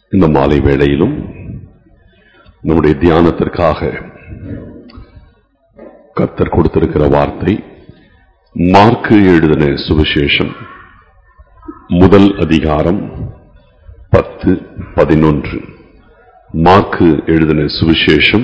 இந்த மாலை வேளையிலும் நம்முடைய தியானத்திற்காக கர்த்தர் கொடுத்திருக்கிற வார்த்தை மார்க்கு எழுதின சுவிசேஷம் முதல் அதிகாரம் பத்து பதினொன்று மார்க்கு எழுதின சுவிசேஷம்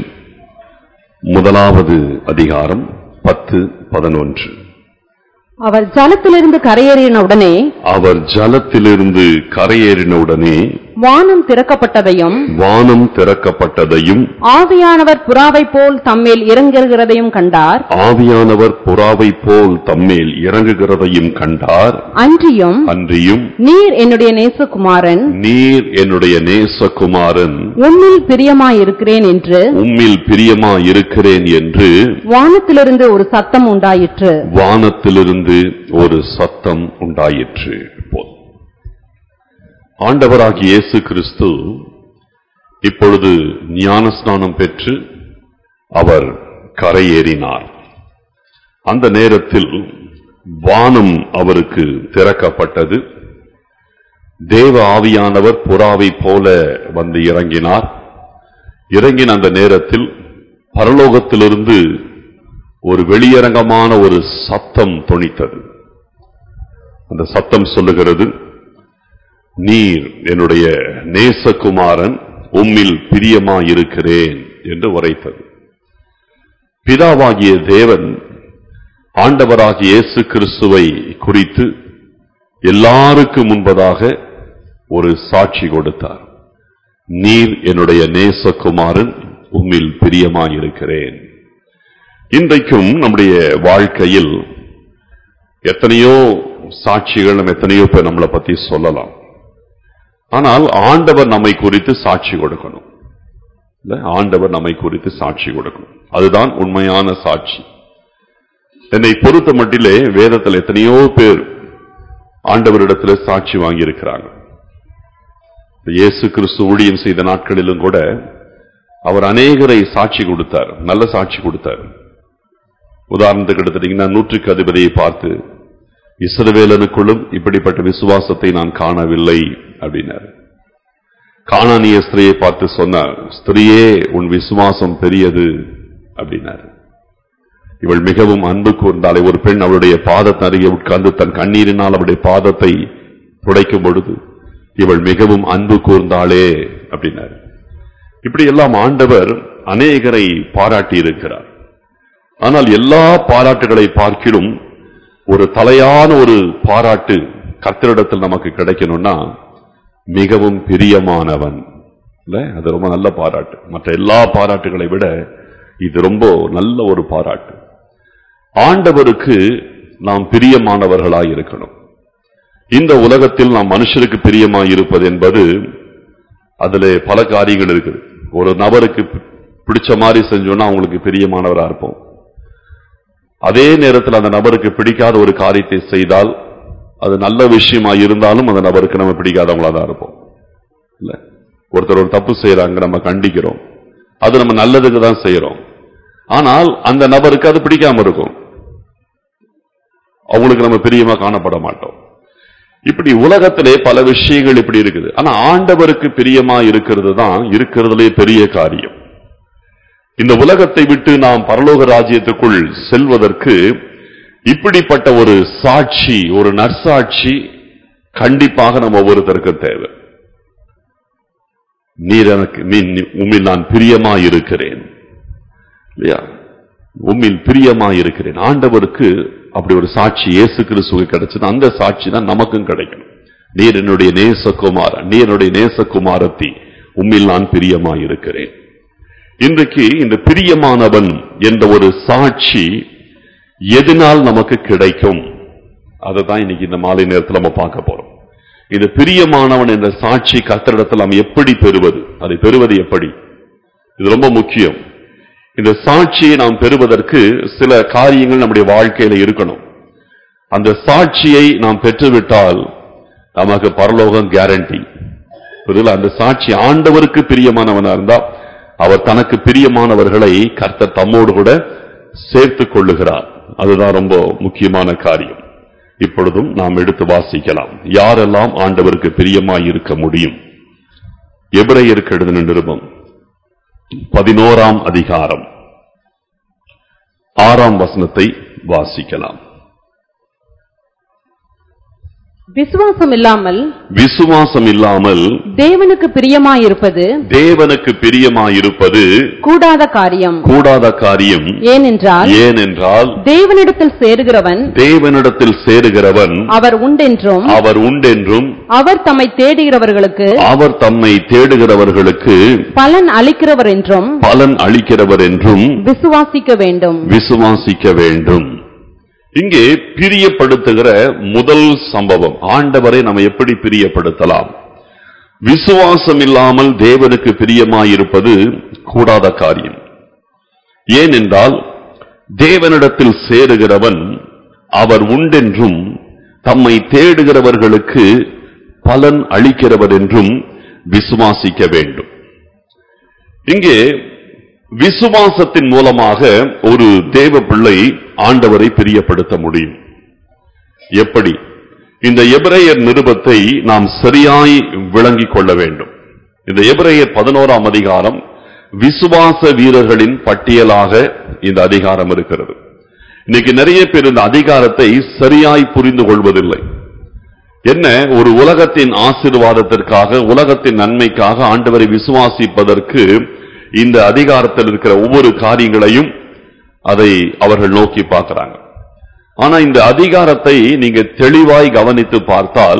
முதலாவது அதிகாரம் பத்து பதினொன்று அவர் ஜலத்திலிருந்து கரையேறின உடனே அவர் ஜலத்திலிருந்து கரையேறினவுடனே வானம் திறக்கப்பட்டதையும் வானம் திறக்கப்பட்டதையும் ஆவியானவர் புறாவைப் போல் தம்மேல் இறங்குகிறதையும் கண்டார் ஆவியானவர் புறாவை போல் தம்மேல் இறங்குகிறதையும் கண்டார் அன்றியும் அன்றியும் நீர் என்னுடைய நேசகுமாரன் நீர் என்னுடைய நேசகுமாரன் உன்னில் பிரியமாயிருக்கிறேன் என்று உம்மில் பிரியமா இருக்கிறேன் என்று வானத்திலிருந்து ஒரு சத்தம் உண்டாயிற்று வானத்திலிருந்து ஒரு சத்தம் உண்டாயிற்று போல் ஆண்டவராகிய இயேசு கிறிஸ்து இப்பொழுது ஞானஸ்நானம் பெற்று அவர் கரையேறினார் அந்த நேரத்தில் வானம் அவருக்கு திறக்கப்பட்டது தேவ ஆவியானவர் புறாவை போல வந்து இறங்கினார் இறங்கின அந்த நேரத்தில் பரலோகத்திலிருந்து ஒரு வெளியரங்கமான ஒரு சத்தம் தொனித்தது அந்த சத்தம் சொல்லுகிறது நீர் என்னுடைய நேசகுமாரன் உம்மில் பிரியமாயிருக்கிறேன் என்று உரைத்தது பிதாவாகிய தேவன் ஆண்டவராகிய இயேசு கிறிஸ்துவை குறித்து எல்லாருக்கு முன்பதாக ஒரு சாட்சி கொடுத்தார் நீர் என்னுடைய நேசகுமாரன் உம்மில் பிரியமாயிருக்கிறேன் இன்றைக்கும் நம்முடைய வாழ்க்கையில் எத்தனையோ சாட்சிகள் நம்ம எத்தனையோ பேர் நம்மளை பத்தி சொல்லலாம் ஆனால் ஆண்டவர் நம்மை குறித்து சாட்சி கொடுக்கணும் இல்ல? ஆண்டவர் நம்மை குறித்து சாட்சி கொடுக்கணும் அதுதான் உண்மையான சாட்சி என்னை பொறுத்த மட்டிலே வேதத்தில் எத்தனையோ பேர் ஆண்டவரிடத்தில் சாட்சி வாங்கியிருக்கிறாங்க இயேசு கிறிஸ்து ஊழியம் செய்த நாட்களிலும் கூட அவர் அநேகரை சாட்சி கொடுத்தார் நல்ல சாட்சி கொடுத்தார் உதாரணத்துக்கு எடுத்துட்டீங்கன்னா நூற்றுக்கு அதிபதியை பார்த்து இஸ்ரவேலனுக்குள்ளும் இப்படிப்பட்ட விசுவாசத்தை நான் காணவில்லை அப்படின்னார் காணானிய ஸ்திரியை பார்த்து சொன்னார் ஸ்திரியே உன் விசுவாசம் பெரியது அப்படின்னார் இவள் மிகவும் அன்பு கூர்ந்தாலே ஒரு பெண் அவளுடைய பாதத்தை அருகே உட்கார்ந்து தன் கண்ணீரினால் அவளுடைய பாதத்தை துடைக்கும் பொழுது இவள் மிகவும் அன்பு கூர்ந்தாளே அப்படின்னார் இப்படி எல்லாம் ஆண்டவர் அநேகரை பாராட்டி இருக்கிறார் ஆனால் எல்லா பாராட்டுகளை பார்க்கிலும் ஒரு தலையான ஒரு பாராட்டு கர்த்தரிடத்தில் நமக்கு கிடைக்கணும்னா மிகவும் பிரியமானவன் இல்ல அது ரொம்ப நல்ல பாராட்டு மற்ற எல்லா பாராட்டுகளை விட இது ரொம்ப நல்ல ஒரு பாராட்டு ஆண்டவருக்கு நாம் பிரியமானவர்களாய் இருக்கணும் இந்த உலகத்தில் நாம் மனுஷருக்கு பிரியமாய் இருப்பது என்பது அதுல பல காரியங்கள் இருக்குது ஒரு நபருக்கு பிடிச்ச மாதிரி செஞ்சோம்னா அவங்களுக்கு பிரியமானவரா இருப்போம் அதே நேரத்தில் அந்த நபருக்கு பிடிக்காத ஒரு காரியத்தை செய்தால் அது நல்ல விஷயமா இருந்தாலும் அந்த நபருக்கு நம்ம பிடிக்காதவங்களா தான் இருப்போம் இல்ல ஒருத்தர் ஒரு தப்பு செய்யறாங்க நம்ம கண்டிக்கிறோம் அது நம்ம நல்லதுக்கு தான் செய்யறோம் ஆனால் அந்த நபருக்கு அது பிடிக்காம இருக்கும் அவங்களுக்கு நம்ம பிரியமா காணப்பட மாட்டோம் இப்படி உலகத்திலே பல விஷயங்கள் இப்படி இருக்குது ஆனா ஆண்டவருக்கு பிரியமா இருக்கிறது தான் இருக்கிறதுலே பெரிய காரியம் இந்த உலகத்தை விட்டு நாம் பரலோக ராஜ்யத்துக்குள் செல்வதற்கு இப்படிப்பட்ட ஒரு சாட்சி ஒரு நற்சாட்சி கண்டிப்பாக நம்ம ஒவ்வொருத்தருக்கு தேவை நீர் எனக்கு நீ நீ- உம்மில் நான் பிரியமா இருக்கிறேன் இல்லையா உம்மில் பிரியமா இருக்கிறேன் ஆண்டவருக்கு அப்படி ஒரு சாட்சி இயேசு கிறிஸ்துவுக்கு கிடைச்சது அந்த சாட்சி தான் நமக்கும் கிடைக்கும் நீர் என்னுடைய நேசகுமாரன் நீர் என்னுடைய நேசகுமாரத்தி உம்மில் நான் பிரியமா இருக்கிறேன் இன்றைக்கு இந்த பிரியமானவன் என்ற ஒரு சாட்சி எதனால் நமக்கு கிடைக்கும் அதை தான் இன்னைக்கு இந்த மாலை நேரத்தில் நம்ம பார்க்க போறோம் இந்த பிரியமானவன் என்ற சாட்சி கர்த்தரிடத்தில் நாம் எப்படி பெறுவது அதை பெறுவது எப்படி இது ரொம்ப முக்கியம் இந்த சாட்சியை நாம் பெறுவதற்கு சில காரியங்கள் நம்முடைய வாழ்க்கையில இருக்கணும் அந்த சாட்சியை நாம் பெற்றுவிட்டால் நமக்கு பரலோகம் கேரண்டி புரியுதுல அந்த சாட்சி ஆண்டவருக்கு பிரியமானவனா இருந்தா அவர் தனக்கு பிரியமானவர்களை கர்த்தர் தம்மோடு கூட சேர்த்துக் கொள்ளுகிறார் அதுதான் ரொம்ப முக்கியமான காரியம் இப்பொழுதும் நாம் எடுத்து வாசிக்கலாம் யாரெல்லாம் ஆண்டவருக்கு பிரியமாய் இருக்க முடியும் எபிரேயருக்கு எழுதின நிருபம் பதினோராம் அதிகாரம் ஆறாம் வசனத்தை வாசிக்கலாம் விசுவாசம் இல்லாமல் விசுவாசம் இல்லாமல் தேவனுக்கு பிரியமாயிருப்பது தேவனுக்கு பிரியமாயிருப்பது கூடாத காரியம் கூடாத காரியம் ஏனென்றால் ஏனென்றால் தேவனிடத்தில் சேருகிறவன் தேவனிடத்தில் சேருகிறவன் அவர் உண்டென்றும் அவர் உண்டென்றும் அவர் தம்மை தேடுகிறவர்களுக்கு அவர் தம்மை தேடுகிறவர்களுக்கு பலன் அளிக்கிறவர் என்றும் பலன் அளிக்கிறவர் என்றும் விசுவாசிக்க வேண்டும் விசுவாசிக்க வேண்டும் இங்கே பிரியப்படுத்துகிற முதல் சம்பவம் ஆண்டவரை நம்ம எப்படி பிரியப்படுத்தலாம் விசுவாசம் இல்லாமல் தேவனுக்கு பிரியமாயிருப்பது கூடாத காரியம் ஏனென்றால் தேவனிடத்தில் சேருகிறவன் அவர் உண்டென்றும் தம்மை தேடுகிறவர்களுக்கு பலன் அளிக்கிறவர் என்றும் விசுவாசிக்க வேண்டும் இங்கே விசுவாசத்தின் மூலமாக ஒரு தேவ பிள்ளை ஆண்டவரை பிரியப்படுத்த முடியும் எப்படி இந்த எபிரேயர் நிருபத்தை நாம் சரியாய் விளங்கிக் கொள்ள வேண்டும் இந்த எபிரேயர் பதினோராம் அதிகாரம் விசுவாச வீரர்களின் பட்டியலாக இந்த அதிகாரம் இருக்கிறது இன்னைக்கு நிறைய பேர் இந்த அதிகாரத்தை சரியாய் புரிந்து கொள்வதில்லை என்ன ஒரு உலகத்தின் ஆசீர்வாதத்திற்காக உலகத்தின் நன்மைக்காக ஆண்டவரை விசுவாசிப்பதற்கு இந்த அதிகாரத்தில் இருக்கிற ஒவ்வொரு காரியங்களையும் அதை அவர்கள் நோக்கி பார்க்கிறாங்க ஆனா இந்த அதிகாரத்தை நீங்க தெளிவாய் கவனித்து பார்த்தால்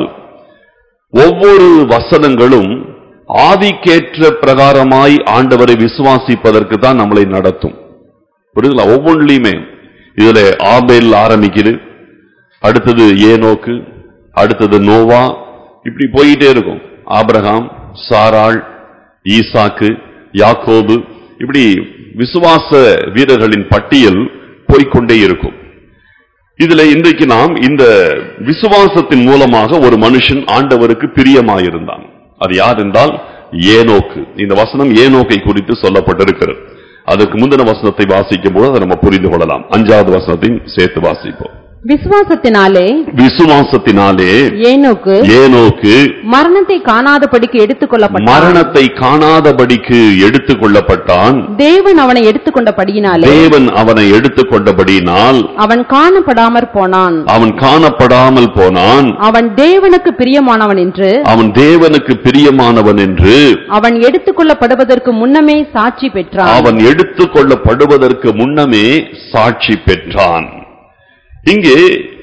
ஒவ்வொரு வசனங்களும் ஆதிக்கேற்ற பிரகாரமாய் ஆண்டவரை விசுவாசிப்பதற்கு தான் நம்மளை நடத்தும் புரியுதுங்களா ஒவ்வொன்றிலையுமே இதுல ஆபேல் ஆரம்பிக்குது அடுத்தது ஏனோக்கு அடுத்தது நோவா இப்படி போயிட்டே இருக்கும் ஆபிரகாம் சாராள் ஈசாக்கு யாக்கோபு இப்படி விசுவாச வீரர்களின் பட்டியல் போய்க்கொண்டே இருக்கும் இதுல இன்றைக்கு நாம் இந்த விசுவாசத்தின் மூலமாக ஒரு மனுஷன் ஆண்டவருக்கு பிரியமாயிருந்தான் அது யார் என்றால் ஏனோக்கு இந்த வசனம் ஏனோக்கை குறித்து சொல்லப்பட்டிருக்கிறது அதற்கு முந்தின வசனத்தை வாசிக்கும் போது அதை நம்ம புரிந்து கொள்ளலாம் அஞ்சாவது வசனத்தையும் சேர்த்து வாசிப்போம் விசுவாசத்தினாலே விசுவாசத்தினாலே ஏனோக்கு ஏனோக்கு மரணத்தை காணாதபடிக்கு எடுத்துக் கொள்ளப்பட்டான் மரணத்தை காணாதபடிக்கு எடுத்துக் கொள்ளப்பட்டான் தேவன் அவனை எடுத்துக்கொண்டபடியினாலே தேவன் அவனை எடுத்துக் கொண்டபடியினால் அவன் காணப்படாமற் போனான் அவன் காணப்படாமல் போனான் அவன் தேவனுக்கு பிரியமானவன் என்று அவன் தேவனுக்கு பிரியமானவன் என்று அவன் எடுத்துக் கொள்ளப்படுவதற்கு முன்னமே சாட்சி பெற்றான் அவன் எடுத்துக் கொள்ளப்படுவதற்கு முன்னமே சாட்சி பெற்றான் இங்கே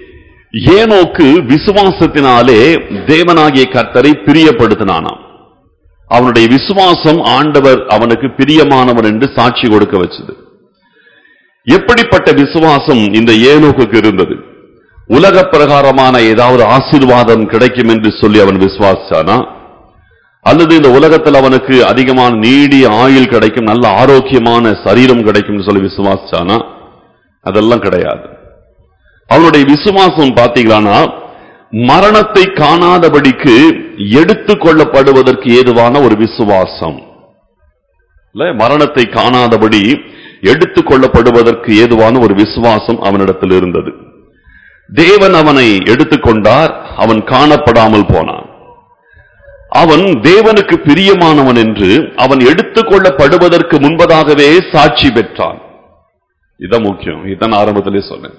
ஏனோக்கு விசுவாசத்தினாலே தேவனாகிய கர்த்தரை பிரியப்படுத்தினானாம் அவனுடைய விசுவாசம் ஆண்டவர் அவனுக்கு பிரியமானவன் என்று சாட்சி கொடுக்க வச்சது எப்படிப்பட்ட விசுவாசம் இந்த ஏனோக்குக்கு இருந்தது உலக பிரகாரமான ஏதாவது ஆசீர்வாதம் கிடைக்கும் என்று சொல்லி அவன் விசுவாசிச்சானா அல்லது இந்த உலகத்தில் அவனுக்கு அதிகமான நீடிய ஆயுள் கிடைக்கும் நல்ல ஆரோக்கியமான சரீரம் கிடைக்கும் சொல்லி விசுவாசிச்சானா அதெல்லாம் கிடையாது அவனுடைய விசுவாசம் பாத்தீங்கன்னா மரணத்தை காணாதபடிக்கு எடுத்துக் கொள்ளப்படுவதற்கு ஏதுவான ஒரு விசுவாசம் இல்ல மரணத்தை காணாதபடி எடுத்துக் கொள்ளப்படுவதற்கு ஏதுவான ஒரு விசுவாசம் அவனிடத்தில் இருந்தது தேவன் அவனை எடுத்துக்கொண்டார் அவன் காணப்படாமல் போனான் அவன் தேவனுக்கு பிரியமானவன் என்று அவன் எடுத்துக் கொள்ளப்படுவதற்கு முன்பதாகவே சாட்சி பெற்றான் இதான் முக்கியம் இதான் ஆரம்பத்திலே சொன்னேன்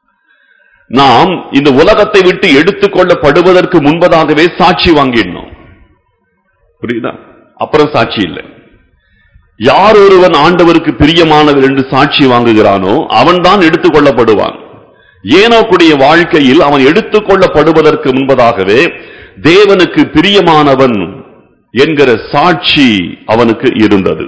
நாம் இந்த உலகத்தை விட்டு எடுத்துக் கொள்ளப்படுவதற்கு முன்பதாகவே சாட்சி வாங்கிடணும் புரியுதா அப்புறம் சாட்சி இல்லை யார் ஒருவன் ஆண்டவருக்கு பிரியமானவர் என்று சாட்சி வாங்குகிறானோ அவன்தான் எடுத்துக் கொள்ளப்படுவான் ஏனோக்குடைய வாழ்க்கையில் அவன் எடுத்துக் கொள்ளப்படுவதற்கு முன்பதாகவே தேவனுக்கு பிரியமானவன் என்கிற சாட்சி அவனுக்கு இருந்தது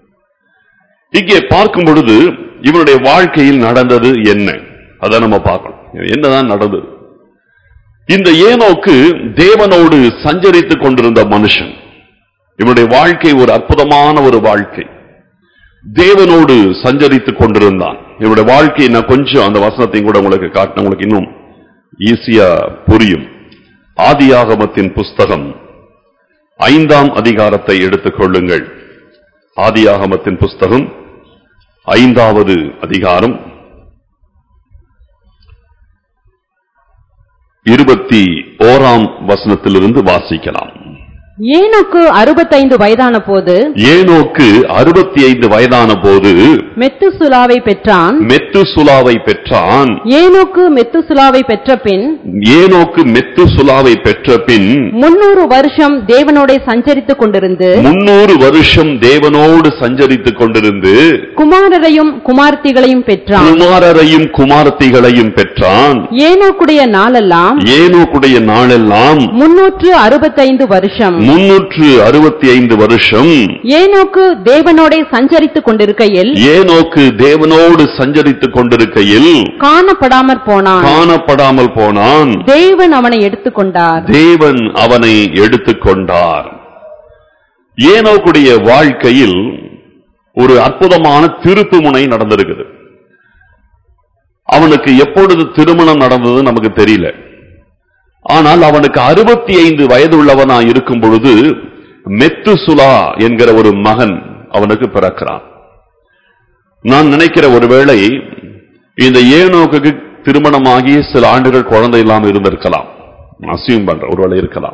இங்கே பார்க்கும் பொழுது இவனுடைய வாழ்க்கையில் நடந்தது என்ன அதை நம்ம பார்க்கணும் என்னதான் நடந்தது இந்த ஏனோக்கு தேவனோடு சஞ்சரித்துக் கொண்டிருந்த மனுஷன் இவனுடைய வாழ்க்கை ஒரு அற்புதமான ஒரு வாழ்க்கை தேவனோடு சஞ்சரித்துக் கொண்டிருந்தான் இவனுடைய வாழ்க்கையை நான் கொஞ்சம் அந்த வசனத்தையும் கூட உங்களுக்கு காட்டின உங்களுக்கு இன்னும் ஈஸியா புரியும் ஆதியாகமத்தின் புஸ்தகம் ஐந்தாம் அதிகாரத்தை எடுத்துக் கொள்ளுங்கள் ஆதியாகமத்தின் புஸ்தகம் ஐந்தாவது அதிகாரம் இருபத்தி ஓராம் வசனத்திலிருந்து வாசிக்கலாம் ஏனோக்கு அறுபத்தைந்து வயதான போது ஏனோக்கு அறுபத்தி ஐந்து வயதான போது மெத்துசுலாவை பெற்றான் மெத்துசுலாவை பெற்றான் ஏனோக்கு மெத்துசுலாவை பெற்ற பின் ஏனோக்கு மெத்துசுலாவை பெற்ற பின் முன்னூறு வருஷம் தேவனோட சஞ்சரித்துக் கொண்டிருந்து முன்னூறு வருஷம் தேவனோடு சஞ்சரித்துக் கொண்டிருந்து குமாரரையும் குமார்த்திகளையும் பெற்றான் குமாரரையும் குமாரத்திகளையும் பெற்றான் ஏனோக்குடைய நாளெல்லாம் ஏனோக்குடைய நாளெல்லாம் முன்னூற்று அறுபத்தைந்து வருஷம் முன்னூற்று அறுபத்தி ஐந்து வருஷம் ஏனோக்கு தேவனோட சஞ்சரித்துக் கொண்டிருக்கையில் ஏனோக்கு தேவனோடு சஞ்சரித்துக் கொண்டிருக்கையில் காணப்படாமற் போனான் காணப்படாமல் போனான் தேவன் அவனை எடுத்துக்கொண்டார் தேவன் அவனை எடுத்துக்கொண்டார் ஏனோக்குடைய வாழ்க்கையில் ஒரு அற்புதமான திருப்பு முனை நடந்திருக்குது அவனுக்கு எப்பொழுது திருமணம் நடந்தது நமக்கு தெரியல ஆனால் அவனுக்கு அறுபத்தி ஐந்து வயது உள்ளவனா இருக்கும் பொழுது மெத்துசுலா என்கிற ஒரு மகன் அவனுக்கு பிறக்கிறான் நான் நினைக்கிற ஒருவேளை இந்த ஏனோக்கு திருமணமாகி சில ஆண்டுகள் குழந்தை இல்லாம இருந்திருக்கலாம் அசியம் பண்ற ஒருவேளை இருக்கலாம்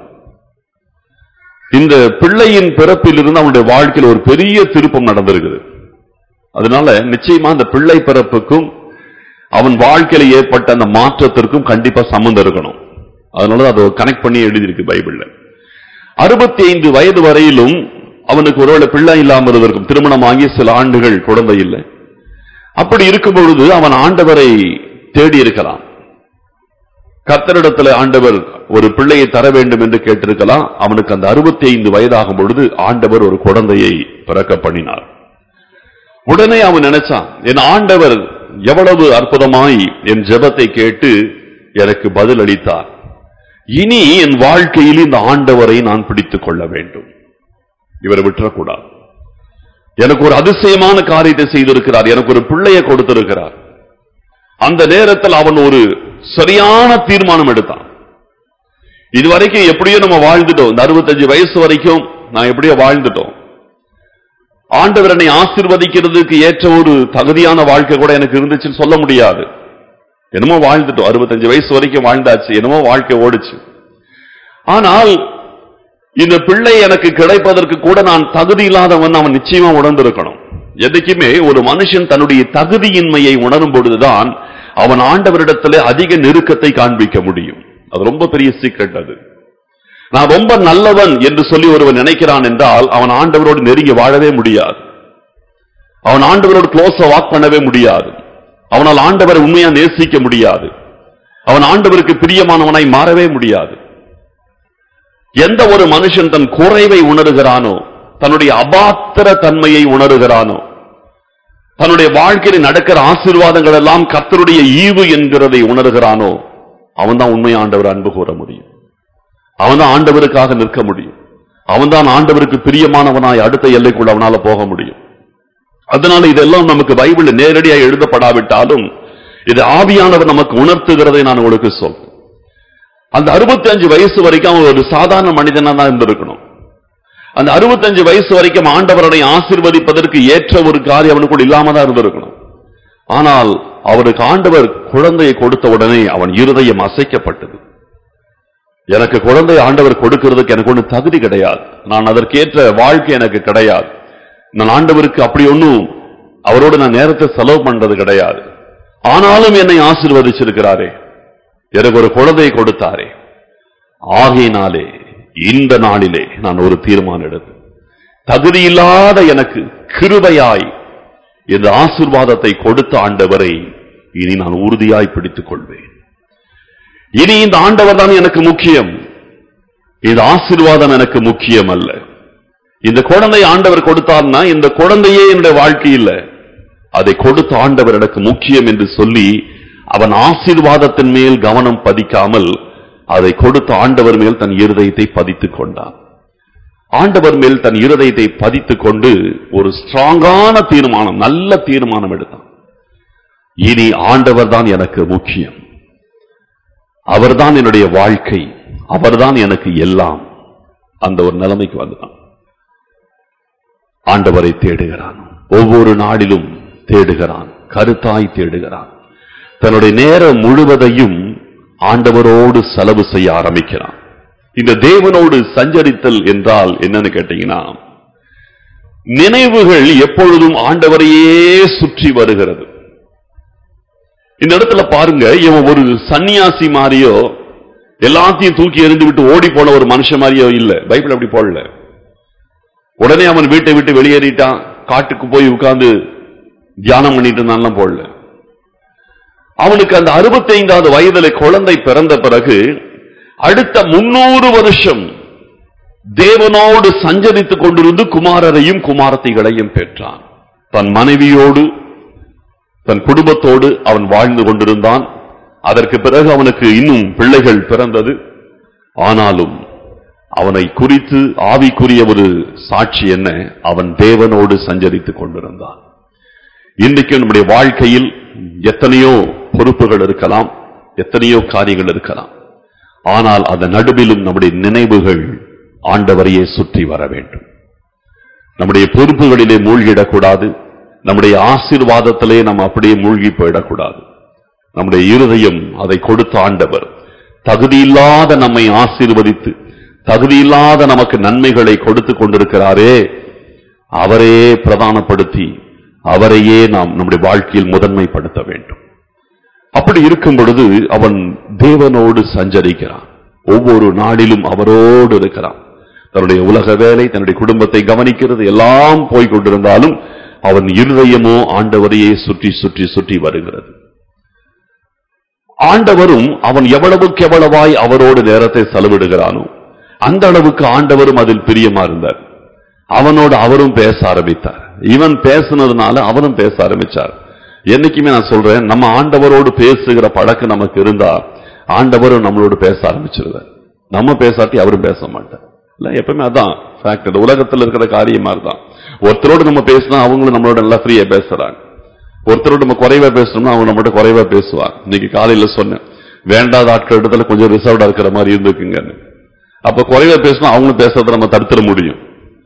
இந்த பிள்ளையின் பிறப்பிலிருந்து அவனுடைய வாழ்க்கையில் ஒரு பெரிய திருப்பம் நடந்திருக்குது அதனால நிச்சயமா அந்த பிள்ளை பிறப்புக்கும் அவன் வாழ்க்கையில ஏற்பட்ட அந்த மாற்றத்திற்கும் கண்டிப்பா சம்மந்தம் இருக்கணும் அதனால அதை கனெக்ட் பண்ணி எழுதியிருக்கு பைபிள்ல அறுபத்தி ஐந்து வயது வரையிலும் அவனுக்கு ஒருவேளை பிள்ளை இல்லாமல் இருந்திருக்கும் திருமணமாகி சில ஆண்டுகள் குழந்தை இல்லை அப்படி இருக்கும் பொழுது அவன் ஆண்டவரை தேடி இருக்கலாம் கர்த்தரிடத்துல ஆண்டவர் ஒரு பிள்ளையை தர வேண்டும் என்று கேட்டிருக்கலாம் அவனுக்கு அந்த அறுபத்தி ஐந்து வயதாகும் பொழுது ஆண்டவர் ஒரு குழந்தையை பிறக்க பண்ணினார் உடனே அவன் நினைச்சான் என் ஆண்டவர் எவ்வளவு அற்புதமாய் என் ஜெபத்தை கேட்டு எனக்கு பதில் அளித்தார் இனி என் வாழ்க்கையில் இந்த ஆண்டவரை நான் பிடித்துக் கொள்ள வேண்டும் இவரை விட்டுறக்கூடாது எனக்கு ஒரு அதிசயமான காரியத்தை செய்திருக்கிறார் எனக்கு ஒரு பிள்ளையை கொடுத்திருக்கிறார் அந்த நேரத்தில் அவன் ஒரு சரியான தீர்மானம் எடுத்தான் இதுவரைக்கும் எப்படியோ நம்ம வாழ்ந்துட்டோம் இந்த அறுபத்தஞ்சு வயசு வரைக்கும் நான் எப்படியோ வாழ்ந்துட்டோம் ஆண்டவர் என்னை ஆசீர்வதிக்கிறதுக்கு ஏற்ற ஒரு தகுதியான வாழ்க்கை கூட எனக்கு இருந்துச்சுன்னு சொல்ல முடியாது என்னமோ வாழ்ந்துட்டோம் அறுபத்தஞ்சு வயசு வரைக்கும் வாழ்ந்தாச்சு என்னமோ வாழ்க்கை ஓடுச்சு ஆனால் இந்த பிள்ளை எனக்கு கிடைப்பதற்கு கூட நான் தகுதி இல்லாதவன் அவன் நிச்சயமா உணர்ந்திருக்கணும் எதுக்குமே ஒரு மனுஷன் தன்னுடைய தகுதியின்மையை உணரும் பொழுதுதான் அவன் ஆண்டவரிடத்திலே அதிக நெருக்கத்தை காண்பிக்க முடியும் அது ரொம்ப பெரிய சீக்ரெட் அது நான் ரொம்ப நல்லவன் என்று சொல்லி ஒருவன் நினைக்கிறான் என்றால் அவன் ஆண்டவரோடு நெருங்கி வாழவே முடியாது அவன் ஆண்டவரோடு க்ளோஸா வாக் பண்ணவே முடியாது அவனால் ஆண்டவரை உண்மையா நேசிக்க முடியாது அவன் ஆண்டவருக்கு பிரியமானவனாய் மாறவே முடியாது எந்த ஒரு மனுஷன் தன் குறைவை உணர்கிறானோ தன்னுடைய அபாத்திர தன்மையை உணர்கிறானோ தன்னுடைய வாழ்க்கையில் நடக்கிற ஆசீர்வாதங்கள் எல்லாம் கர்த்தருடைய ஈவு என்கிறதை உணர்கிறானோ அவன் தான் உண்மை ஆண்டவர் அன்பு கூற முடியும் அவன் தான் ஆண்டவருக்காக நிற்க முடியும் அவன் தான் ஆண்டவருக்கு பிரியமானவனாய் அடுத்த எல்லைக்குள்ள அவனால போக முடியும் அதனால இதெல்லாம் நமக்கு பைபிள் நேரடியாக எழுதப்படாவிட்டாலும் இது ஆவியானவர் நமக்கு உணர்த்துகிறதை நான் உங்களுக்கு சொல்றேன் அந்த 65 வயசு வரைக்கும் அவன் ஒரு சாதாரண மனிதனா தான் இருந்திருக்கணும் அந்த 65 வயசு வரைக்கும் ஆண்டவரை ஆசீர்வதிப்பதற்கு ஏற்ற ஒரு காரியம் அவனுக்குள்ள இல்லாம தான் இருந்திருக்கணும் ஆனால் அவருக்கு ஆண்டவர் குழந்தையை கொடுத்த உடனே அவன் இருதயம் அசைக்கப்பட்டது எனக்கு குழந்தை ஆண்டவர் கொடுக்கிறதுக்கு எனக்கு ஒன்றும் தகுதி கிடையாது நான் அதற்கேற்ற வாழ்க்கை எனக்கு கிடையாது நான் ஆண்டவருக்கு அப்படி ஒன்றும் அவரோடு நான் நேரத்தை செலவு பண்றது கிடையாது ஆனாலும் என்னை ஆசீர்வதிச்சிருக்கிறாரே எனக்கு ஒரு குழந்தையை கொடுத்தாரே ஆகையினாலே இந்த நாளிலே நான் ஒரு தீர்மானம் எடுத்து தகுதியில்லாத எனக்கு கிருபையாய் இந்த ஆசீர்வாதத்தை கொடுத்த ஆண்டவரை இனி நான் உறுதியாய் பிடித்துக் கொள்வேன் இனி இந்த ஆண்டவர் தான் எனக்கு முக்கியம் இந்த ஆசீர்வாதம் எனக்கு முக்கியம் அல்ல இந்த குழந்தை ஆண்டவர் கொடுத்தார்னா இந்த குழந்தையே என்னுடைய வாழ்க்கை இல்ல அதை கொடுத்த ஆண்டவர் எனக்கு முக்கியம் என்று சொல்லி அவன் ஆசீர்வாதத்தின் மேல் கவனம் பதிக்காமல் அதை கொடுத்த ஆண்டவர் மேல் தன் இருதயத்தை பதித்துக் கொண்டான் ஆண்டவர் மேல் தன் இருதயத்தை பதித்துக் கொண்டு ஒரு ஸ்ட்ராங்கான தீர்மானம் நல்ல தீர்மானம் எடுத்தான் இனி ஆண்டவர் தான் எனக்கு முக்கியம் அவர்தான் என்னுடைய வாழ்க்கை அவர்தான் எனக்கு எல்லாம் அந்த ஒரு நிலைமைக்கு வந்துட்டான் ஆண்டவரை தேடுகிறான் ஒவ்வொரு நாளிலும் தேடுகிறான் கருத்தாய் தேடுகிறான் தன்னுடைய நேரம் முழுவதையும் ஆண்டவரோடு செலவு செய்ய ஆரம்பிக்கிறான் இந்த தேவனோடு சஞ்சரித்தல் என்றால் என்னன்னு கேட்டீங்கன்னா நினைவுகள் எப்பொழுதும் ஆண்டவரையே சுற்றி வருகிறது இந்த இடத்துல பாருங்க இவன் ஒரு சன்னியாசி மாதிரியோ எல்லாத்தையும் தூக்கி எறிந்து விட்டு ஓடி போன ஒரு மனுஷன் மாதிரியோ இல்ல பைபிள் அப்படி போடல உடனே அவன் வீட்டை விட்டு வெளியேறிட்டான் காட்டுக்கு போய் உட்கார்ந்து தியானம் பண்ணிட்டு இருந்தான்லாம் போடல அவனுக்கு அந்த அறுபத்தைந்தாவது வயதுல குழந்தை பிறந்த பிறகு அடுத்த முன்னூறு வருஷம் தேவனோடு சஞ்சரித்துக் கொண்டிருந்து குமாரரையும் குமாரத்திகளையும் பெற்றான் தன் மனைவியோடு தன் குடும்பத்தோடு அவன் வாழ்ந்து கொண்டிருந்தான் அதற்கு பிறகு அவனுக்கு இன்னும் பிள்ளைகள் பிறந்தது ஆனாலும் அவனை குறித்து ஆவிக்குரிய ஒரு சாட்சி என்ன அவன் தேவனோடு சஞ்சரித்துக் கொண்டிருந்தான் இன்றைக்கு நம்முடைய வாழ்க்கையில் எத்தனையோ பொறுப்புகள் இருக்கலாம் எத்தனையோ காரியங்கள் இருக்கலாம் ஆனால் அதன் நடுவிலும் நம்முடைய நினைவுகள் ஆண்டவரையே சுற்றி வர வேண்டும் நம்முடைய பொறுப்புகளிலே மூழ்கிடக்கூடாது நம்முடைய ஆசீர்வாதத்திலே நாம் அப்படியே மூழ்கி போயிடக்கூடாது நம்முடைய இருதயம் அதை கொடுத்த ஆண்டவர் தகுதியில்லாத நம்மை ஆசீர்வதித்து தகுதியில்லாத நமக்கு நன்மைகளை கொடுத்து கொண்டிருக்கிறாரே அவரே பிரதானப்படுத்தி அவரையே நாம் நம்முடைய வாழ்க்கையில் முதன்மைப்படுத்த வேண்டும் அப்படி இருக்கும் பொழுது அவன் தேவனோடு சஞ்சரிக்கிறான் ஒவ்வொரு நாளிலும் அவரோடு இருக்கிறான் தன்னுடைய உலக வேலை தன்னுடைய குடும்பத்தை கவனிக்கிறது எல்லாம் போய் கொண்டிருந்தாலும் அவன் இருதயமோ ஆண்டவரையே சுற்றி சுற்றி சுற்றி வருகிறது ஆண்டவரும் அவன் எவ்வளவுக்கு எவ்வளவாய் அவரோடு நேரத்தை செலவிடுகிறானோ அந்த அளவுக்கு ஆண்டவரும் அதில் பிரியமா இருந்தார் அவனோடு அவரும் பேச ஆரம்பித்தார் இவன் பேசுனதுனால அவரும் பேச ஆரம்பிச்சார் என்னைக்குமே நான் சொல்றேன் நம்ம ஆண்டவரோடு பேசுகிற பழக்கம் நமக்கு இருந்தா ஆண்டவரும் நம்மளோடு பேச ஆரம்பிச்சிருவார் நம்ம பேசாட்டி அவரும் பேச மாட்டார் இல்ல எப்பவுமே அதான் ஃபேக்ட் இந்த உலகத்துல இருக்கிற காரியமா தான் ஒருத்தரோடு நம்ம பேசினா அவங்களும் நம்மளோட நல்லா ஃப்ரீயா பேசுறாங்க ஒருத்தரோட நம்ம குறைவா பேசணும்னா அவங்க நம்மகிட்ட குறைவா பேசுவாங்க இன்னைக்கு காலையில சொன்னேன் வேண்டாத ஆட்கள் இடத்துல கொஞ்சம் ரிசர்வ்டா இருக்கிற மாதிரி இருந்துக்குங்கன்னு அப்ப குறைவா பேசினா அவங்களும் பேசுறதை நம்ம தடுத்துட முடியும்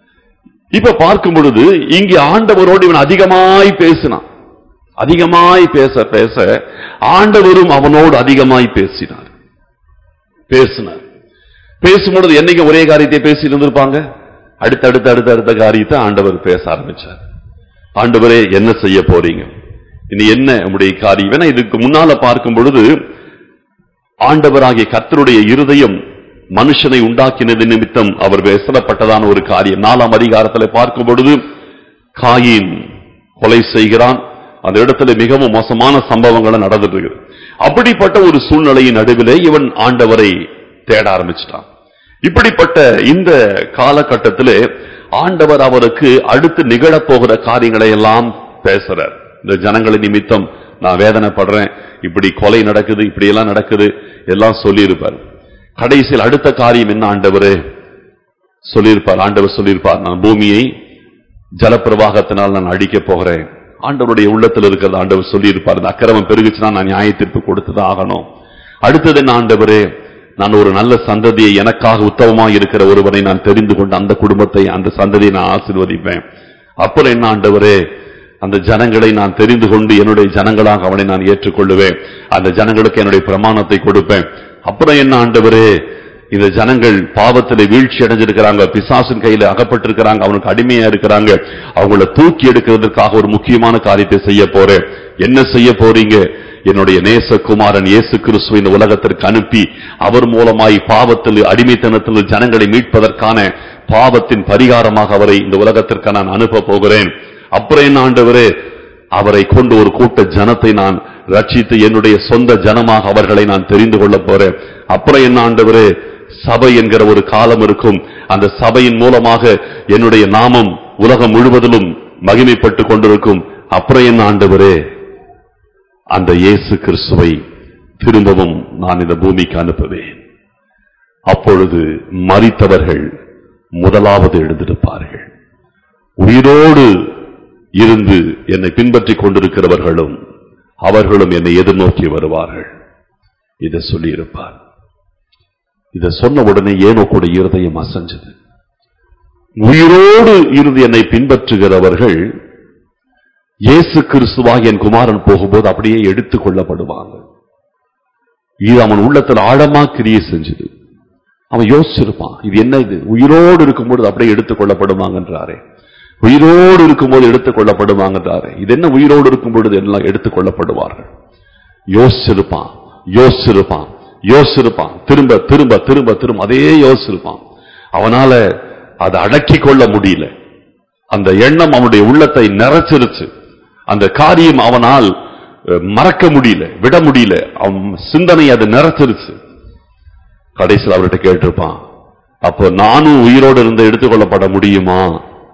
இப்ப பார்க்கும் பொழுது இங்கே ஆண்டவரோடு இவன் அதிகமாய் பேசினான் அதிகமாய் பேச பேச ஆண்டவரும் அவனோடு அதிகமாய் பேசினார் பேசினார் பேசும்பொழுது என்னைக்கு ஒரே காரியத்தை பேசி இருந்திருப்பாங்க அடுத்த அடுத்த அடுத்த அடுத்த காரியத்தை ஆண்டவர் பேச ஆரம்பிச்சார் ஆண்டவரே என்ன செய்ய போறீங்க இனி என்ன உங்களுடைய காரியம் ஏன்னா இதுக்கு முன்னால பார்க்கும் பொழுது ஆண்டவராகிய கர்த்தருடைய இருதயம் மனுஷனை உண்டாக்கினது நிமித்தம் அவர் பேசப்பட்டதான ஒரு காரியம் நாலாம் அதிகாரத்தில் பார்க்கும் பொழுது காயின் கொலை செய்கிறான் அந்த இடத்துல மிகவும் மோசமான சம்பவங்கள் நடந்துட்டு இருக்கு அப்படிப்பட்ட ஒரு சூழ்நிலையின் நடுவிலே இவன் ஆண்டவரை தேட ஆரம்பிச்சிட்டான் இப்படிப்பட்ட இந்த காலகட்டத்திலே ஆண்டவர் அவருக்கு அடுத்து நிகழப்போகிற காரியங்களை எல்லாம் பேசுறார் இந்த ஜனங்களின் நிமித்தம் நான் வேதனைப்படுறேன் இப்படி கொலை நடக்குது இப்படி எல்லாம் நடக்குது எல்லாம் சொல்லியிருப்பார் கடைசியில் அடுத்த காரியம் என்ன ஆண்டவரே சொல்லியிருப்பார் ஆண்டவர் சொல்லியிருப்பார் நான் பூமியை ஜலப்பிரவாகத்தினால் நான் அடிக்க போகிறேன் ஆண்டவருடைய உள்ளத்தில் இருக்கிறது ஆண்டவர் சொல்லியிருப்பார் இந்த அக்கிரமம் பெருகுச்சுன்னா நான் நியாய தீர்ப்பு கொடுத்துதான் ஆகணும் அடுத்தது என்ன ஆண்டவரே நான் ஒரு நல்ல சந்ததியை எனக்காக உத்தமமாக இருக்கிற ஒருவனை நான் தெரிந்து கொண்டு அந்த குடும்பத்தை அந்த சந்ததியை நான் ஆசீர்வதிப்பேன் அப்புறம் என்ன ஆண்டவரே அந்த ஜனங்களை நான் தெரிந்து கொண்டு என்னுடைய ஜனங்களாக அவனை நான் ஏற்றுக்கொள்ளுவேன் அந்த ஜனங்களுக்கு என்னுடைய பிரமாணத்தை கொடுப்பேன் அப்புறம் என்ன ஆண்டவரே இந்த ஜனங்கள் பாவத்திலே வீழ்ச்சி அடைஞ்சிருக்கிறாங்க பிசாசின் கையில அகப்பட்டிருக்கிறாங்க அவனுக்கு அடிமையா இருக்கிறாங்க அவங்கள தூக்கி எடுக்கிறதுக்காக ஒரு முக்கியமான காரியத்தை செய்ய போறேன் என்ன செய்ய போறீங்க என்னுடைய நேசகுமாரன் இயேசு கிறிஸ்துவை இந்த உலகத்திற்கு அனுப்பி அவர் மூலமாய் பாவத்தில் அடிமைத்தனத்தில் ஜனங்களை மீட்பதற்கான பாவத்தின் பரிகாரமாக அவரை இந்த உலகத்திற்கு நான் அனுப்ப போகிறேன் அப்புறம் என்ன ஆண்டவரே அவரை கொண்டு ஒரு கூட்ட ஜனத்தை நான் ரட்சித்து என்னுடைய சொந்த ஜனமாக அவர்களை நான் தெரிந்து கொள்ள போறேன் அப்புறம் என்ன ஆண்டவரே சபை என்கிற ஒரு காலம் இருக்கும் அந்த சபையின் மூலமாக என்னுடைய நாமம் உலகம் முழுவதிலும் மகிமைப்பட்டு கொண்டிருக்கும் அப்புறம் என்ன ஆண்டவரே அந்த இயேசு கிறிஸ்துவை திரும்பவும் நான் இந்த பூமிக்கு அனுப்புவேன் அப்பொழுது மரித்தவர்கள் முதலாவது எழுந்திருப்பார்கள் உயிரோடு இருந்து என்னை பின்பற்றிக் கொண்டிருக்கிறவர்களும் அவர்களும் என்னை எதிர்நோக்கி வருவார்கள் இதை சொல்லியிருப்பார் இதை சொன்ன உடனே ஏனோ கூட இருதயம் அசைஞ்சது உயிரோடு இருந்து என்னை பின்பற்றுகிறவர்கள் இயேசு கிறிஸ்துவாக என் குமாரன் போகும்போது அப்படியே எடுத்துக் கொள்ளப்படுவாங்க இது அவன் உள்ளத்தில் ஆழமா கிரியை செஞ்சது அவன் யோசிச்சிருப்பான் இது என்ன இது உயிரோடு இருக்கும்போது அப்படியே எடுத்துக் கொள்ளப்படுவாங்கன்றாரே உயிரோடு இருக்கும்போது எடுத்துக் கொள்ளப்படுவாங்கன்றாரே இது என்ன உயிரோடு இருக்கும் பொழுது எல்லாம் எடுத்துக் கொள்ளப்படுவார்கள் யோசிச்சிருப்பான் யோசிச்சிருப்பான் யோசிச்சிருப்பான் திரும்ப திரும்ப திரும்ப திரும்ப அதே யோசிச்சிருப்பான் அவனால அதை அடக்கிக் கொள்ள முடியல அந்த எண்ணம் அவனுடைய உள்ளத்தை நிறைச்சிருச்சு அந்த காரியம் அவனால் அஹ், மறக்க முடியல விட முடியல அவன் சிந்தனை அது நிறைச்சிருச்சு கடைசியில் அவர்கிட்ட கேட்டிருப்பான் அப்போ நானும் உயிரோடு இருந்து எடுத்துக்கொள்ளப்பட முடியுமா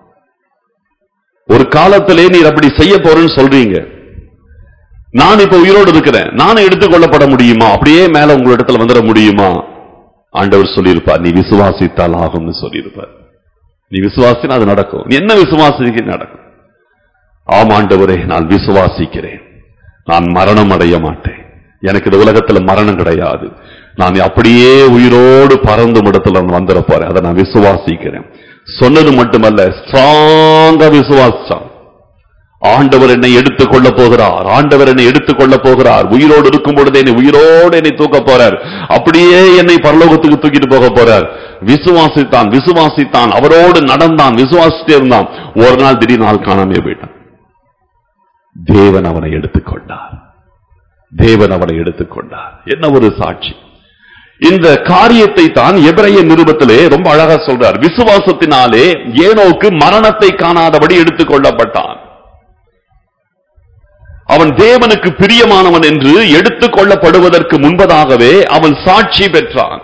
ஒரு காலத்திலே நீர் அப்படி செய்ய போறேன்னு சொல்றீங்க நான் இப்ப உயிரோடு இருக்கிறேன் நானும் எடுத்துக்கொள்ளப்பட முடியுமா அப்படியே மேல உங்களிடத்துல வந்துட முடியுமா ஆண்டவர் சொல்லியிருப்பார் நீ விசுவாசித்தால் ஆகும்னு சொல்லியிருப்பார் நீ விசுவாசினா அது நடக்கும் நீ என்ன விசுவாசிக்க நடக்கும் ஆம் ஆண்டவரே நான் விசுவாசிக்கிறேன் நான் மரணம் அடைய மாட்டேன் எனக்கு இந்த உலகத்துல மரணம் கிடையாது நான் அப்படியே உயிரோடு பறந்து இடத்துல நான் வந்துட போறேன் அதை நான் விசுவாசிக்கிறேன் சொன்னது மட்டுமல்ல ஸ்ட்ராங்கா விசுவாசிச்சான் ஆண்டவர் என்னை எடுத்துக் கொள்ள போகிறார் ஆண்டவர் என்னை எடுத்துக் கொள்ள போகிறார் உயிரோடு இருக்கும் பொழுது என்னை உயிரோடு என்னை தூக்க போறார் அப்படியே என்னை பரலோகத்துக்கு தூக்கிட்டு போக போறார் விசுவாசித்தான் விசுவாசித்தான் அவரோடு நடந்தான் விசுவாசித்தே இருந்தான் ஒரு நாள் திடீர் நாள் காணாமே போயிட்டான் தேவன் அவனை எடுத்துக்கொண்டார் தேவன் அவனை எடுத்துக்கொண்டார் என்ன ஒரு சாட்சி இந்த காரியத்தை தான் எபிரைய நிருபத்திலே ரொம்ப அழகா சொல்றார் விசுவாசத்தினாலே ஏனோக்கு மரணத்தை காணாதபடி எடுத்துக்கொள்ளப்பட்டான் அவன் தேவனுக்கு பிரியமானவன் என்று எடுத்துக் கொள்ளப்படுவதற்கு முன்பதாகவே அவன் சாட்சி பெற்றான்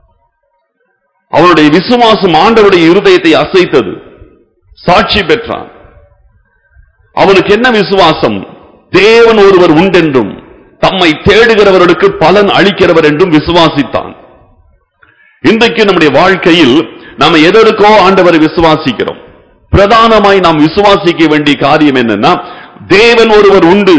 அவனுடைய விசுவாசம் ஆண்டவருடைய இருதயத்தை அசைத்தது சாட்சி பெற்றான் அவனுக்கு என்ன விசுவாசம் தேவன் ஒருவர் உண்டென்றும் தம்மை தேடுகிறவர்களுக்கு பலன் அளிக்கிறவர் என்றும் விசுவாசித்தான் இன்றைக்கு நம்முடைய வாழ்க்கையில் நாம் எதற்கோ ஆண்டவரை விசுவாசிக்கிறோம் பிரதானமாய் நாம் விசுவாசிக்க வேண்டிய காரியம் என்னன்னா தேவன் ஒருவர் உண்டு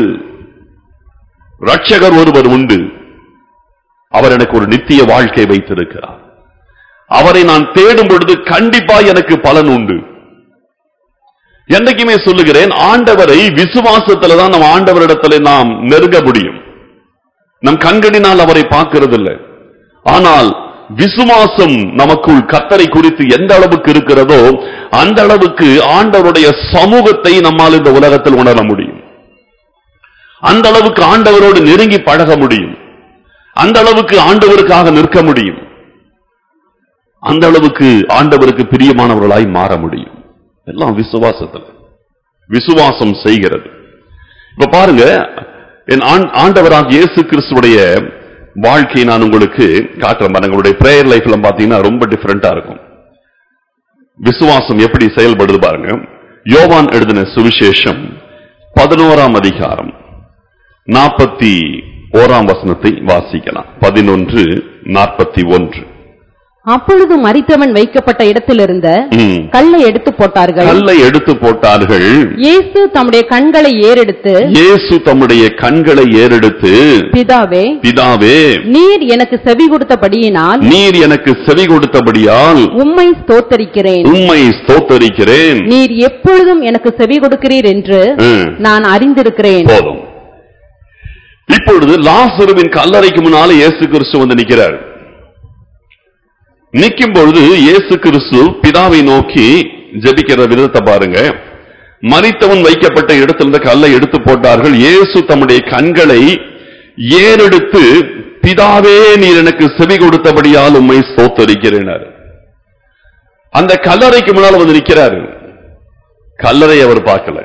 ரட்சகர் ஒருவர் உண்டு அவர் எனக்கு ஒரு நித்திய வாழ்க்கை வைத்திருக்கிறார் அவரை நான் தேடும் பொழுது கண்டிப்பா எனக்கு பலன் உண்டு என்றைக்குமே சொல்லுகிறேன் ஆண்டவரை விசுவாசத்துல தான் நம்ம ஆண்டவரிடத்துல நாம் நெருங்க முடியும் நம் கண்களினால் அவரை பார்க்கிறது இல்லை ஆனால் விசுவாசம் நமக்குள் கத்தரை குறித்து எந்த அளவுக்கு இருக்கிறதோ அந்த அளவுக்கு ஆண்டவருடைய சமூகத்தை நம்மால் இந்த உலகத்தில் உணர முடியும் அந்த அளவுக்கு ஆண்டவரோடு நெருங்கி பழக முடியும் அந்த அளவுக்கு ஆண்டவருக்காக நிற்க முடியும் அந்த அளவுக்கு ஆண்டவருக்கு பிரியமானவர்களாய் மாற முடியும் எல்லாம் விசுவாசத்துல விசுவாசம் செய்கிறது இப்ப பாருங்க என் ஆண்- ஆண்டவராக இயேசு கிறிஸ்துவுடைய வாழ்க்கையை நான் உங்களுக்கு காட்டுறேன் பாருங்க. உங்களுடைய பிரேயர் லைஃப்ல பாத்தீங்கன்னா ரொம்ப டிஃபரெண்டா இருக்கும் விசுவாசம் எப்படி செயல்படுது பாருங்க யோவான் எழுதின சுவிசேஷம் பதினோராம் அதிகாரம் நாற்பத்தி ஓராம் வசனத்தை வாசிக்கலாம் பதினொன்று நாற்பத்தி ஒன்று அப்பொழுது மரித்தவன் வைக்கப்பட்ட இடத்திலிருந்த ம். கல்லை எடுத்து போட்டார்கள் கல்லை எடுத்து போட்டார்கள் இயேசு தம்முடைய கண்களை ஏறெடுத்து இயேசு தம்முடைய கண்களை ஏறெடுத்து பிதாவே பிதாவே நீர் எனக்கு செவி கொடுத்தபடியினால் நீர் எனக்கு செவி கொடுத்தபடியால் உம்மை ஸ்தோத்தரிக்கிறேன் உம்மை ஸ்தோத்தரிக்கிறேன் நீர் எப்பொழுதும் எனக்கு செவி கொடுக்கிறீர் என்று ம், நான் அறிந்திருக்கிறேன் போதும் இப்பொழுது லாசருவின் கல்லறைக்கு முன்னால இயேசு கிறிஸ்து வந்து நிக்கிறார் நிற்கும் பொழுது இயேசு கிறிஸ்து பிதாவை நோக்கி ஜெபிக்கிற விதத்தை பாருங்க மரித்தவன் வைக்கப்பட்ட இடத்திலிருந்து கல்லை எடுத்து போட்டார்கள் இயேசு தம்முடைய கண்களை ஏறெடுத்து பிதாவே நீர் எனக்கு செவி கொடுத்தபடியால் உம்மை ஸ்தோத்தரிக்கிறேனார் அந்த கல்லறைக்கு முன்னால் வந்து நிக்கிறாரு கல்லறை அவர் பார்க்கல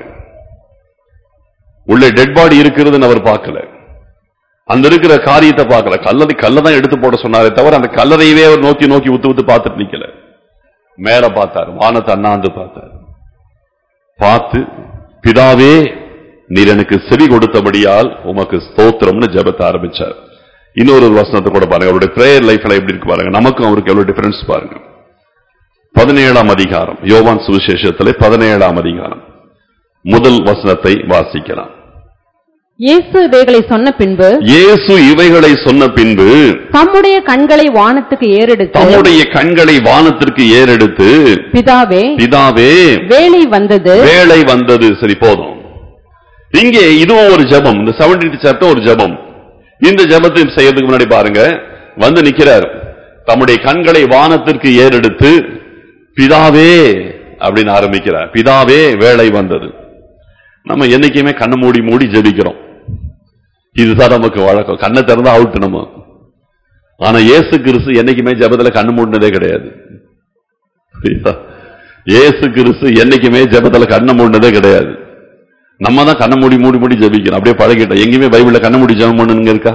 உள்ள டெட் பாடி இருக்கிறதுன்னு அவர் பார்க்கல அந்த இருக்கிற காரியத்தை பார்க்கல கல்லறை கல்லை தான் எடுத்து போட சொன்னாரே தவிர அந்த கல்லறையவே அவர் நோக்கி நோக்கி உத்து உத்து பார்த்துட்டு நிக்கல மேல பார்த்தார் வானத்தை அண்ணாந்து பார்த்தார் பார்த்து பிதாவே நீர் எனக்கு செவி கொடுத்தபடியால் உமக்கு ஸ்தோத்திரம்னு ஜெபத்தை ஆரம்பிச்சார் இன்னொரு ஒரு வசனத்தை கூட பாருங்க அவருடைய பிரேயர் லைஃப்ல எப்படி இருக்கு பாருங்க நமக்கும் அவருக்கு எவ்வளவு டிஃபரன்ஸ் பாருங்க பதினேழாம் அதிகாரம் யோவான் சுவிசேஷத்திலே பதினேழாம் அதிகாரம் முதல் வசனத்தை வாசிக்கலாம் இயேசு இவைகளை சொன்ன பின்பு இயேசு இவைகளை சொன்ன பின்பு தம்முடைய கண்களை வானத்துக்கு ஏறெடுத்து தம்முடைய கண்களை வானத்திற்கு ஏறெடுத்து பிதாவே பிதாவே வேலை வந்தது வேலை வந்தது சரி போதும் இங்கே இதுவும் ஒரு ஜெபம் இந்த செவன்டி சாப்டர் ஒரு ஜெபம் இந்த ஜெபத்தை செய்யறதுக்கு முன்னாடி பாருங்க வந்து நிக்கிறார் தம்முடைய கண்களை வானத்திற்கு ஏறெடுத்து பிதாவே அப்படின்னு ஆரம்பிக்கிறார் பிதாவே வேலை வந்தது நம்ம என்னைக்குமே கண்ணை மூடி மூடி ஜெபிக்கிறோம் இதுதான் நமக்கு வழக்கம் கண்ணை திறந்தா அவுட் நம்ம ஆனா இயேசு கிறிஸ்து என்னைக்குமே ஜெபத்துல கண்ணு மூடினதே கிடையாது புரியுதா? இயேசு கிறிஸ்து என்னைக்குமே ஜெபத்துல கண்ணை மூடினதே கிடையாது நம்ம தான் கண்ணை மூடி மூடி மூடி ஜெபிக்கிறோம் அப்படியே பழகிட்டோம் எங்கேயுமே பைபிள்ல கண்ணை மூடி ஜெபம் பண்ணுங்க இருக்கா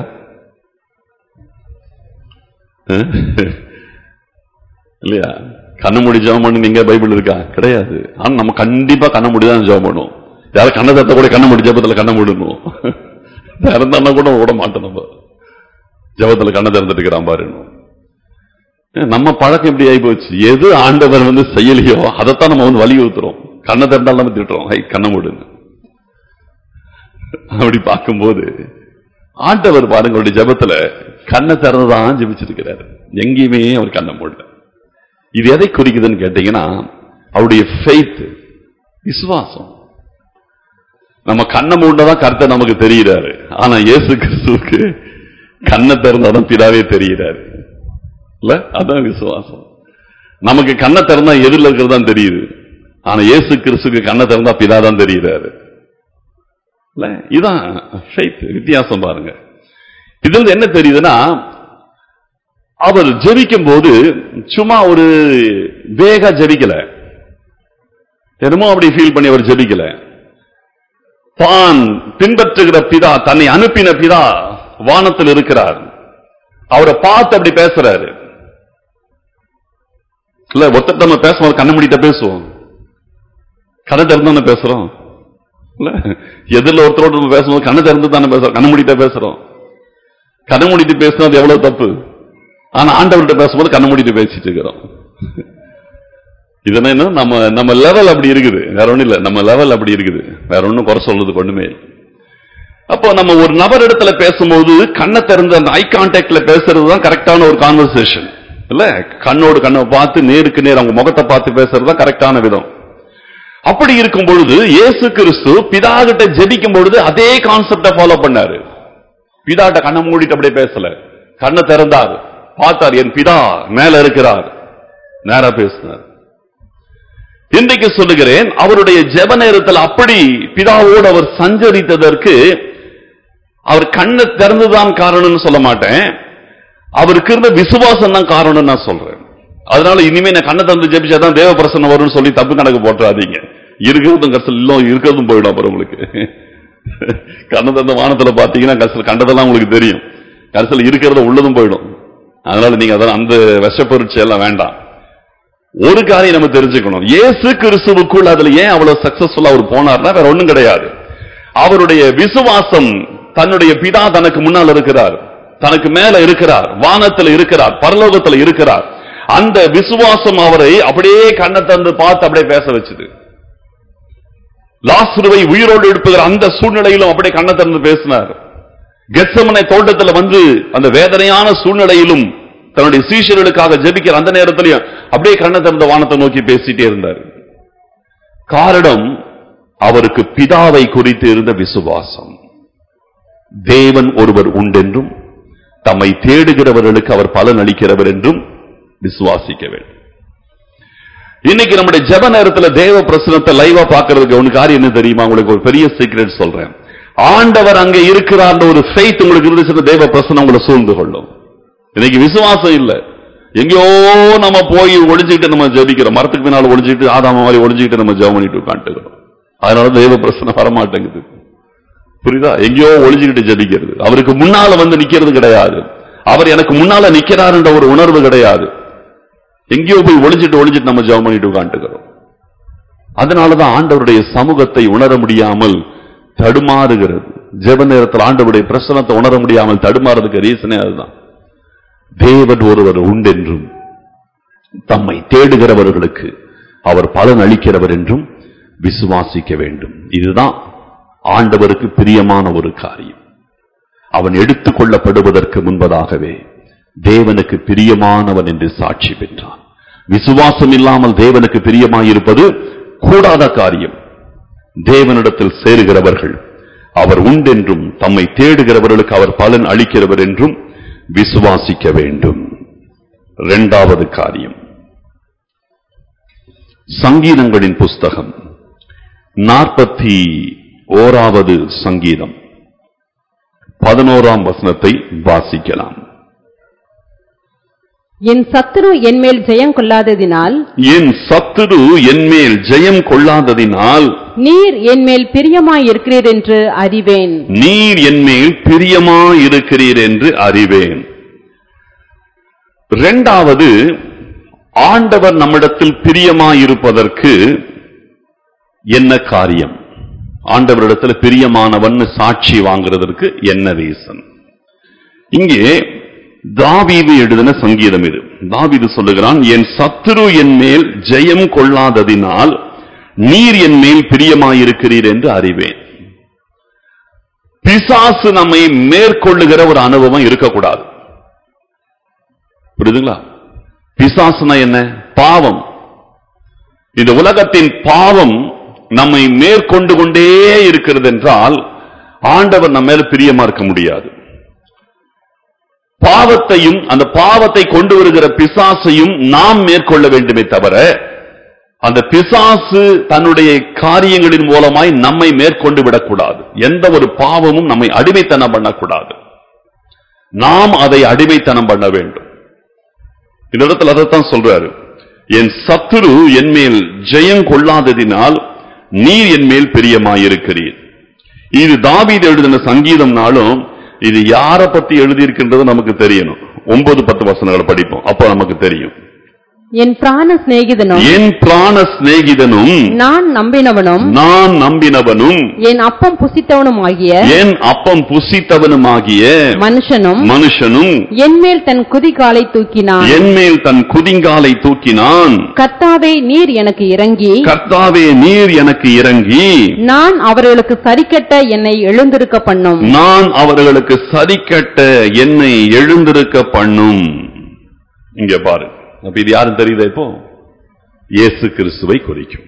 அஹ்? இல்லையா கண்ணை மூடி ஜெபம் பண்ணு நீங்க பைபிள் இருக்கா கிடையாது ஆனா நம்ம கண்டிப்பா கண்ணை மூடி தான் ஜெபம் பண்ணுவோம் யாரும் கண்ணை தட்ட கூட கண்ணை மூடி ஜெபத்துல கண்ணை மூடணும் திறந்தானா கூட விட மாட்டோம் நம்ம ஜெபத்துல கண்ணை திறந்துட்டு இருக்கிறான் பாருன்னு நம்ம பழக்கம் எப்படி ஆகி போச்சு எது ஆண்டவர் வந்து செய்யலையோ அதைத்தான் நம்ம வந்து வலியுறுத்துறோம் கண்ணை திறந்தாலும் நம்ம திட்டுறோம் ஹை கண்ணை மூடுன்னு அப்படி பார்க்கும்போது ஆண்டவர் பாருங்க அவருடைய ஜெபத்துல கண்ணை திறந்துதான் ஜெபிச்சிருக்கிறாரு எங்கேயுமே அவர் கண்ணை மூடல இது எதை குறிக்குதுன்னு கேட்டீங்கன்னா அவருடைய ஃபெய்த் விசுவாசம் நம்ம கண்ணை மூடதான் கர்த்தர் நமக்கு தெரிகிறாரு ஆனா இயேசு கிறிஸ்துவுக்கு கண்ணை திறந்தாதான் பிதாவே தெரிகிறாரு இல்ல அதான் விசுவாசம் நமக்கு கண்ணை திறந்தா எதிரில் இருக்கிறது தான் தெரியுது ஆனா இயேசு கிறிஸ்துக்கு கண்ணை திறந்தா பிதா தான் தெரிகிறாரு இல்ல இதான் faith, வித்தியாசம் பாருங்க இதுல இருந்து என்ன தெரியுதுன்னா அவர் ஜெபிக்கும் போது சும்மா ஒரு வேகா ஜெபிக்கல என்னமோ அப்படி ஃபீல் பண்ணி அவர் ஜெபிக்கல தான் பின்பற்றுகிற பிதா தன்னை அனுப்பின பிதா வானத்தில் இருக்கிறார் அவரை பார்த்து அப்படி பேசுறாரு இல்ல ஒருத்தர் நம்ம பேசுவோம் கண்ண மூடிட்ட பேசுவோம் கண்ணை திறந்து தானே பேசுறோம் இல்ல எதிரில் ஒருத்தரோட நம்ம பேசும்போது கண்ணை திறந்து தானே பேசுறோம் கண்ண மூடிட்ட பேசுறோம் கண்ணை மூடிட்டு பேசுனா அது எவ்வளவு தப்பு ஆனா ஆண்டவர்கிட்ட பேசும்போது கண்ணை மூடிட்டு பேசிட்டு இருக்கிறோம் இதெல்லாம் என்ன நம்ம நம்ம லெவல் அப்படி இருக்குது வேற ஒண்ணும் இல்ல நம்ம லெவல் அப்படி இருக்குது வேற ஒண்ணும் குறை சொல்றது ஒண்ணுமே இல்லை. அப்போ நம்ம ஒரு நபர் இடத்துல பேசும்போது கண்ணை திறந்து அந்த ஐ கான்டாக்ட்ல பேசுறது தான் கரெக்டான ஒரு கான்வர்சேஷன் இல்ல கண்ணோடு கண்ணை பார்த்து நேருக்கு நேர் அவங்க முகத்தை பார்த்து பேசுறது தான் கரெக்டான விதம் அப்படி இருக்கும் பொழுது இயேசு கிறிஸ்து பிதா கிட்ட ஜெபிக்கும் பொழுது அதே கான்செப்டை ஃபாலோ பண்ணாரு பிதாட்ட கண்ணை மூடிட்டு அப்படியே பேசல கண்ணை திறந்தார் பார்த்தார் என் பிதா மேல இருக்கிறார் நேரா பேசினார் இன்றைக்கு சொல்லுகிறேன் அவருடைய ஜெப நேரத்தில் அப்படி பிதாவோடு அவர் சஞ்சரித்ததற்கு அவர் கண்ணை திறந்துதான் காரணம்னு சொல்ல மாட்டேன் அவருக்கு இருந்த விசுவாசம் தான் காரணம் நான் சொல்றேன் அதனால இனிமே நான் கண்ணை திறந்து ஜெபிச்சாதான் தேவ பிரசன்னம் வரும்னு சொல்லி தப்பு கணக்கு போட்டுறாதீங்க இருக்கிறதும் கஷ்டம் இல்லை இருக்கிறதும் போயிடும் அப்புறம் உங்களுக்கு கண்ணை திறந்த வானத்துல பாத்தீங்கன்னா கஷ்டம் கண்டதெல்லாம் உங்களுக்கு தெரியும் கடைசியில் இருக்கிறத உள்ளதும் போயிடும் அதனால நீங்க அதெல்லாம் அந்த விஷப்பொருட்சி எல்லாம் வேண்டாம் ஒரு காரியம் நம்ம தெரிஞ்சுக்கணும் இயேசு கிறிஸ்துவுக்குள் அதுல ஏன் அவ்வளவு சக்சஸ்ஃபுல்லா அவர் போனார்னா வேற ஒண்ணும் கிடையாது அவருடைய விசுவாசம் தன்னுடைய பிதா தனக்கு முன்னால் இருக்கிறார் தனக்கு மேல இருக்கிறார் வானத்துல இருக்கிறார் பரலோகத்துல இருக்கிறார் அந்த விசுவாசம் அவரை அப்படியே கண்ணை தந்து பார்த்து அப்படியே பேச வச்சுது லாசுருவை உயிரோடு எழுப்புகிற அந்த சூழ்நிலையிலும் அப்படியே கண்ணை திறந்து பேசினார் கெத்சமனை தோட்டத்துல வந்து அந்த வேதனையான சூழ்நிலையிலும் தன்னுடைய சீஷர்களுக்காக ஜெபிக்கிற அந்த நேரத்திலையும் அப்படியே கண்ணை திறந்த வானத்தை நோக்கி பேசிட்டே இருந்தார் காரணம் அவருக்கு பிதாவை குறித்து இருந்த விசுவாசம் தேவன் ஒருவர் உண்டென்றும் தம்மை தேடுகிறவர்களுக்கு அவர் பலன் அளிக்கிறவர் என்றும் விசுவாசிக்க வேண்டும் இன்னைக்கு நம்முடைய ஜெப நேரத்துல தேவ பிரசனத்தை லைவா பாக்குறதுக்கு உனக்கு காரியம் என்ன தெரியுமா உங்களுக்கு ஒரு பெரிய சீக்ரெட் சொல்றேன் ஆண்டவர் அங்க இருக்கிறார் ஒரு ஃபெய்த் உங்களுக்கு இருந்துச்சுன்னா தேவ பிரசனம் உங்களை சூழ்ந்து கொள்ளும் இன்னைக்கு விசுவாசம் இல்ல எங்கேயோ நம்ம போய் ஒளிஞ்சுக்கிட்டு நம்ம ஜெபிக்கிறோம் மரத்துக்கு பின்னால் ஒளிஞ்சுக்கிட்டு ஆதாம மாதிரி ஒளிஞ்சுக்கிட்டு நம்ம ஜெபம் பண்ணிட்டு உட்காந்துக்கிறோம் அதனால தெய்வ பிரச்சனை வரமாட்டேங்குது புரியுதா எங்கேயோ ஒளிஞ்சுக்கிட்டு ஜெபிக்கிறது அவருக்கு முன்னால வந்து நிக்கிறது கிடையாது அவர் எனக்கு முன்னால நிக்கிறாருன்ற ஒரு உணர்வு கிடையாது எங்கேயோ போய் ஒளிஞ்சிட்டு ஒளிஞ்சிட்டு நம்ம ஜெபம் பண்ணிட்டு உட்காந்துக்கிறோம் அதனாலதான் ஆண்டவருடைய சமூகத்தை உணர முடியாமல் தடுமாறுகிறது ஜெப நேரத்தில் ஆண்டவருடைய பிரசனத்தை உணர முடியாமல் தடுமாறதுக்கு ரீசனே அதுதான் தேவன் ஒருவர் உண்டென்றும் தம்மை தேடுகிறவர்களுக்கு அவர் பலன் அளிக்கிறவர் என்றும் விசுவாசிக்க வேண்டும் இதுதான் ஆண்டவருக்கு பிரியமான ஒரு காரியம் அவன் எடுத்துக் கொள்ளப்படுவதற்கு முன்பதாகவே தேவனுக்கு பிரியமானவன் என்று சாட்சி பெற்றான் விசுவாசம் இல்லாமல் தேவனுக்கு பிரியமாயிருப்பது கூடாத காரியம் தேவனிடத்தில் சேருகிறவர்கள் அவர் உண்டென்றும் தம்மை தேடுகிறவர்களுக்கு அவர் பலன் அளிக்கிறவர் என்றும் விசுவாசிக்க வேண்டும் இரண்டாவது காரியம் சங்கீதங்களின் புஸ்தகம் நாற்பத்தி ஓராவது சங்கீதம் பதினோராம் வசனத்தை வாசிக்கலாம் என் சத்துரு என்மேல் ஜெயம் கொள்ளாததினால் என் சத்துரு என்மேல் ஜெயம் கொள்ளாததினால் நீர் என்மேல் பிரியமாயிருக்கிறீர் என்று அறிவேன் நீர் என்மேல் பிரியமாயிருக்கிறீர் என்று அறிவேன் இரண்டாவது ஆண்டவர் நம்மிடத்தில் பிரியமாயிருப்பதற்கு என்ன காரியம் ஆண்டவரிடத்தில் பிரியமானவன் சாட்சி வாங்குறதற்கு என்ன ரீசன் இங்கே தாவீது எழுதின சங்கீதம் இது தாவீது சொல்லுகிறான் என் சத்துரு என் மேல் ஜெயம் கொள்ளாததினால் நீர் என் மேல் பிரியமாயிருக்கிறீர் என்று அறிவேன் பிசாசு நம்மை மேற்கொள்ளுகிற ஒரு அனுபவம் இருக்கக்கூடாது புரியுதுங்களா பிசாசுனா என்ன பாவம் இந்த உலகத்தின் பாவம் நம்மை மேற்கொண்டு கொண்டே இருக்கிறது என்றால் ஆண்டவர் நம்ம மேல பிரியமா இருக்க முடியாது பாவத்தையும் அந்த பாவத்தை கொண்டு வருகிற பிசாசையும் நாம் மேற்கொள்ள வேண்டுமே தவிர அந்த பிசாசு தன்னுடைய காரியங்களின் மூலமாய் நம்மை மேற்கொண்டு விடக்கூடாது எந்த ஒரு பாவமும் நம்மை அடிமைத்தனம் பண்ணக்கூடாது நாம் அதை அடிமைத்தனம் பண்ண வேண்டும் இந்த இடத்துல அதைத்தான் சொல்றாரு என் சத்துரு என் மேல் ஜெயம் கொள்ளாததினால் நீர் என் மேல் பிரியமாயிருக்கிறீர் இது தாவீது எழுதின சங்கீதம்னாலும் இது யாரை பத்தி எழுதியிருக்கின்றது நமக்கு தெரியணும் ஒன்பது பத்து வசனங்களை படிப்போம் அப்போ நமக்கு தெரியும் என் பிராண சிநேகிதனும் என் பிராண சிநேகிதனும் நான் நம்பினவனும் நான் நம்பினவனும் என் அப்பம் புசித்தவனும் ஆகிய என் அப்பம் புசித்தவனுமாகிய மனுஷனும் மனுஷனும் என்மேல் தன் குதிகாலை தூக்கினான் என் மேல் தன் குதிங்காலை தூக்கினான் கர்த்தாவே நீர் எனக்கு இறங்கி கர்த்தாவே நீர் எனக்கு இறங்கி நான் அவர்களுக்கு சரிக்கட்ட என்னை எழுந்திருக்க பண்ணும் நான் அவர்களுக்கு சரிக்கட்ட என்னை எழுந்திருக்க பண்ணும் இங்க பாரு அப்ப இது யாரும் தெரியுதா இப்போ இயேசு கிறிஸ்துவை குறிக்கும்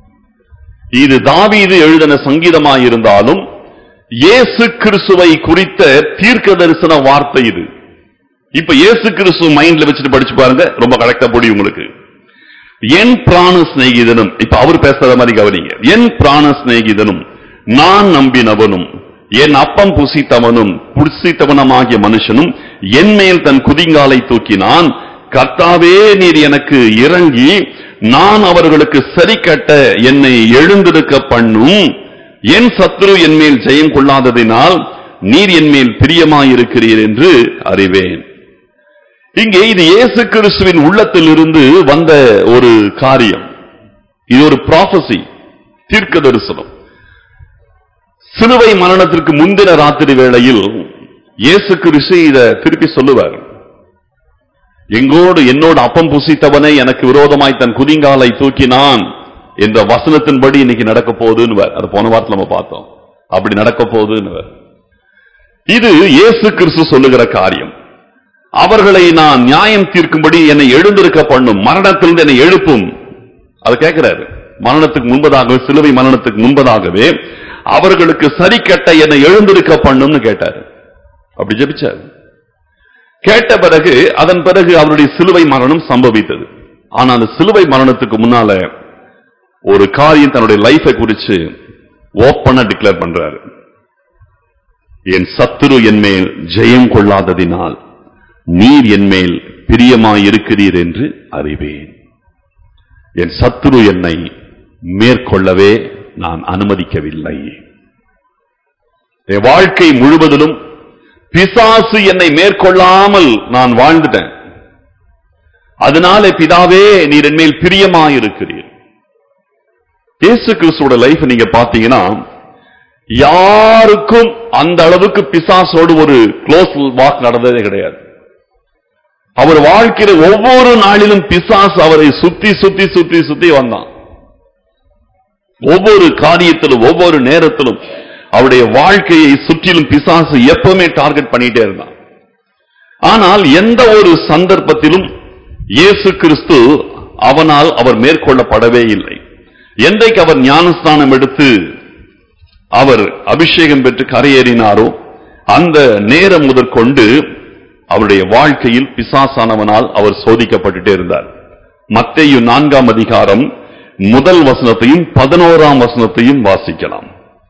இது தாவீது எழுதின சங்கீதமாயிருந்தாலும் இயேசு கிறிஸ்துவை குறித்த தீர்க்க தரிசன வார்த்தை இது இப்ப இயேசு கிறிஸ்து மைண்ட்ல வச்சுட்டு படிச்சு பாருங்க ரொம்ப கரெக்டா புரியும் உங்களுக்கு என் பிராண சிநேகிதனும் இப்ப அவர் பேசுறத மாதிரி கவனிங்க என் பிராண சிநேகிதனும் நான் நம்பினவனும் என் அப்பம் புசித்தவனும் புசித்தவனமாகிய மனுஷனும் என் மேல் தன் குதிங்காலை தூக்கினான் கர்த்தாவே நீர் எனக்கு இறங்கி நான் அவர்களுக்கு சரி கட்ட என்னை எழுந்திருக்க பண்ணும் என் சத்ரு என் மேல் ஜெயம் கொள்ளாததினால் நீர் என் மேல் பிரியமாயிருக்கிறீர் என்று அறிவேன் இங்கே இது இயேசு கிறிஸ்துவின் உள்ளத்திலிருந்து வந்த ஒரு காரியம் இது ஒரு ப்ராபசி தீர்க்க தரிசனம் சிலுவை மரணத்திற்கு முந்தின ராத்திரி வேளையில் இயேசு கிறிஸ்து இத திருப்பி சொல்லுவார் எங்கோடு என்னோடு அப்பம் புசித்தவனை எனக்கு விரோதமாய் தன் குதிங்காலை தூக்கினான் என்ற வசனத்தின்படி இன்னைக்கு நடக்க போகுதுன்னு அது போன வாரத்தில் நம்ம பார்த்தோம் அப்படி நடக்க போகுதுன்னு இது இயேசு கிறிஸ்து சொல்லுகிற காரியம் அவர்களை நான் நியாயம் தீர்க்கும்படி என்னை எழுந்திருக்க பண்ணும் மரணத்திலிருந்து என்னை எழுப்பும் அது கேட்கிறாரு மரணத்துக்கு முன்பதாகவே சிலுவை மரணத்துக்கு முன்பதாகவே அவர்களுக்கு சரி கட்ட என்னை எழுந்திருக்க பண்ணும்னு கேட்டாரு அப்படி ஜெபிச்சாரு கேட்ட பிறகு அதன் பிறகு அவருடைய சிலுவை மரணம் சம்பவித்தது ஆனா அந்த சிலுவை மரணத்துக்கு முன்னால ஒரு காரியம் தன்னுடைய லைஃபை குறிச்சு ஓப்பனா டிக்ளேர் பண்றாரு என் சத்துரு என் மேல் ஜெயம் கொள்ளாததினால் நீர் என் மேல் பிரியமாயிருக்கிறீர் என்று அறிவேன் என் சத்துரு என்னை மேற்கொள்ளவே நான் அனுமதிக்கவில்லை என் வாழ்க்கை முழுவதிலும் பிசாசு என்னை மேற்கொள்ளாமல் நான் வாழ்ந்துட்டேன் அதனால பிதாவே நீர் என் மேல் பிரியமாயிருக்கிறீர் இயேசு கிறிஸ்துவோட லைஃப் நீங்க பாத்தீங்கன்னா யாருக்கும் அந்த அளவுக்கு பிசாசோடு ஒரு க்ளோஸ் வாக் நடந்ததே கிடையாது அவர் வாழ்க்கையில ஒவ்வொரு நாளிலும் பிசாசு அவரை சுத்தி சுத்தி சுத்தி சுத்தி வந்தான் ஒவ்வொரு காரியத்திலும் ஒவ்வொரு நேரத்திலும் அவருடைய வாழ்க்கையை சுற்றிலும் பிசாசு எப்பவுமே டார்கெட் பண்ணிட்டே இருந்தான் ஆனால் எந்த ஒரு சந்தர்ப்பத்திலும் இயேசு கிறிஸ்து அவனால் அவர் மேற்கொள்ளப்படவே இல்லை என்றைக்கு அவர் ஞானஸ்தானம் எடுத்து அவர் அபிஷேகம் பெற்று கரையேறினாரோ அந்த நேரம் முதற்கொண்டு அவருடைய வாழ்க்கையில் பிசாசானவனால் அவர் சோதிக்கப்பட்டுட்டே இருந்தார் மத்தேயு நான்காம் அதிகாரம் முதல் வசனத்தையும் பதினோராம் வசனத்தையும் வாசிக்கலாம்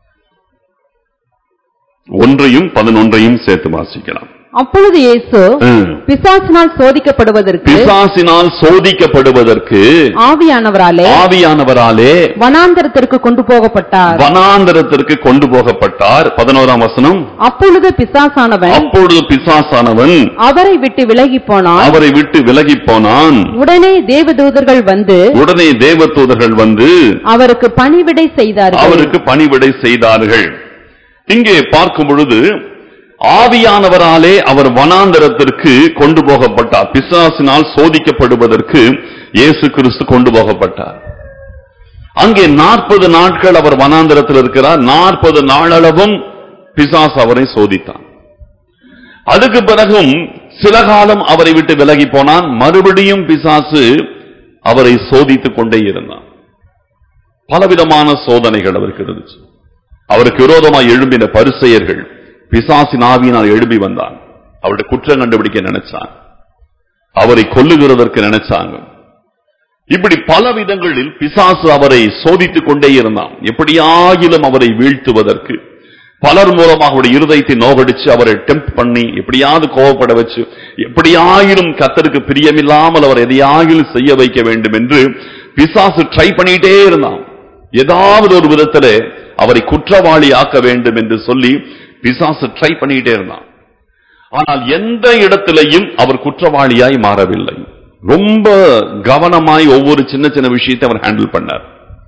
ஒன்றையும் பதினொன்றையும் சேர்த்து வாசிக்கலாம் அப்பொழுது இயேசு ம். பிசாசினால் சோதிக்கப்படுவதற்கு பிசாசினால் சோதிக்கப்படுவதற்கு ஆவியானவராலே ஆவியானவராலே வனாந்தரத்திற்கு கொண்டு போகப்பட்டார் வனாந்தரத்திற்கு கொண்டு போகப்பட்டார் பதினோராம் வசனம் அப்பொழுது பிசாசானவன் அப்பொழுது பிசாசானவன் அவரை விட்டு விலகி போனான் அவரை விட்டு விலகி போனான் உடனே தேவதூதர்கள் வந்து உடனே தேவதூதர்கள் வந்து அவருக்கு பணிவிடை செய்தார்கள் அவருக்கு பணிவிடை செய்தார்கள் இங்கே பார்க்கும் பொழுது ஆவியானவராலே அவர் வனாந்தரத்திற்கு கொண்டு போகப்பட்டார் பிசாசினால் சோதிக்கப்படுவதற்கு இயேசு கிறிஸ்து கொண்டு போகப்பட்டார் அங்கே நாற்பது நாட்கள் அவர் வனாந்தரத்தில் இருக்கிறார் நாற்பது நாளளவும் பிசாசு அவரை சோதித்தான் அதுக்கு பிறகும் சில காலம் அவரை விட்டு விலகி போனான் மறுபடியும் பிசாசு அவரை சோதித்துக் கொண்டே இருந்தான் பலவிதமான சோதனைகள் அவருக்கு இருந்துச்சு அவருக்கு விரோதமாய் எழும்பின பரிசெயர்கள் பிசாசின் ஆவியினால் எழும்பி வந்தான் அவருடைய குற்றம் கண்டுபிடிக்க நினைச்சான் அவரை கொல்லுகிறதற்கு நினைச்சாங்க இப்படி பல விதங்களில் பிசாசு அவரை சோதித்துக் கொண்டே இருந்தான் எப்படியாகிலும் அவரை வீழ்த்துவதற்கு பலர் மூலமாக அவருடைய இருதயத்தை நோகடிச்சு அவரை டெம்ப் பண்ணி எப்படியாவது கோவப்பட வச்சு எப்படியாயிலும் கத்தருக்கு பிரியமில்லாமல் அவர் எதையாகிலும் செய்ய வைக்க வேண்டும் என்று பிசாசு ட்ரை பண்ணிட்டே இருந்தான் ஏதாவது ஒரு விதத்துல அவரை குற்றவாளி ஆக்க வேண்டும் என்று சொல்லி பிசாசு ட்ரை பண்ணிட்டே இருந்தான் ஆனால் எந்த இடத்திலையும் அவர் குற்றவாளியாய் மாறவில்லை ரொம்ப கவனமாய் ஒவ்வொரு சின்ன சின்ன விஷயத்தை அவர் ஹேண்டில் பண்ணார்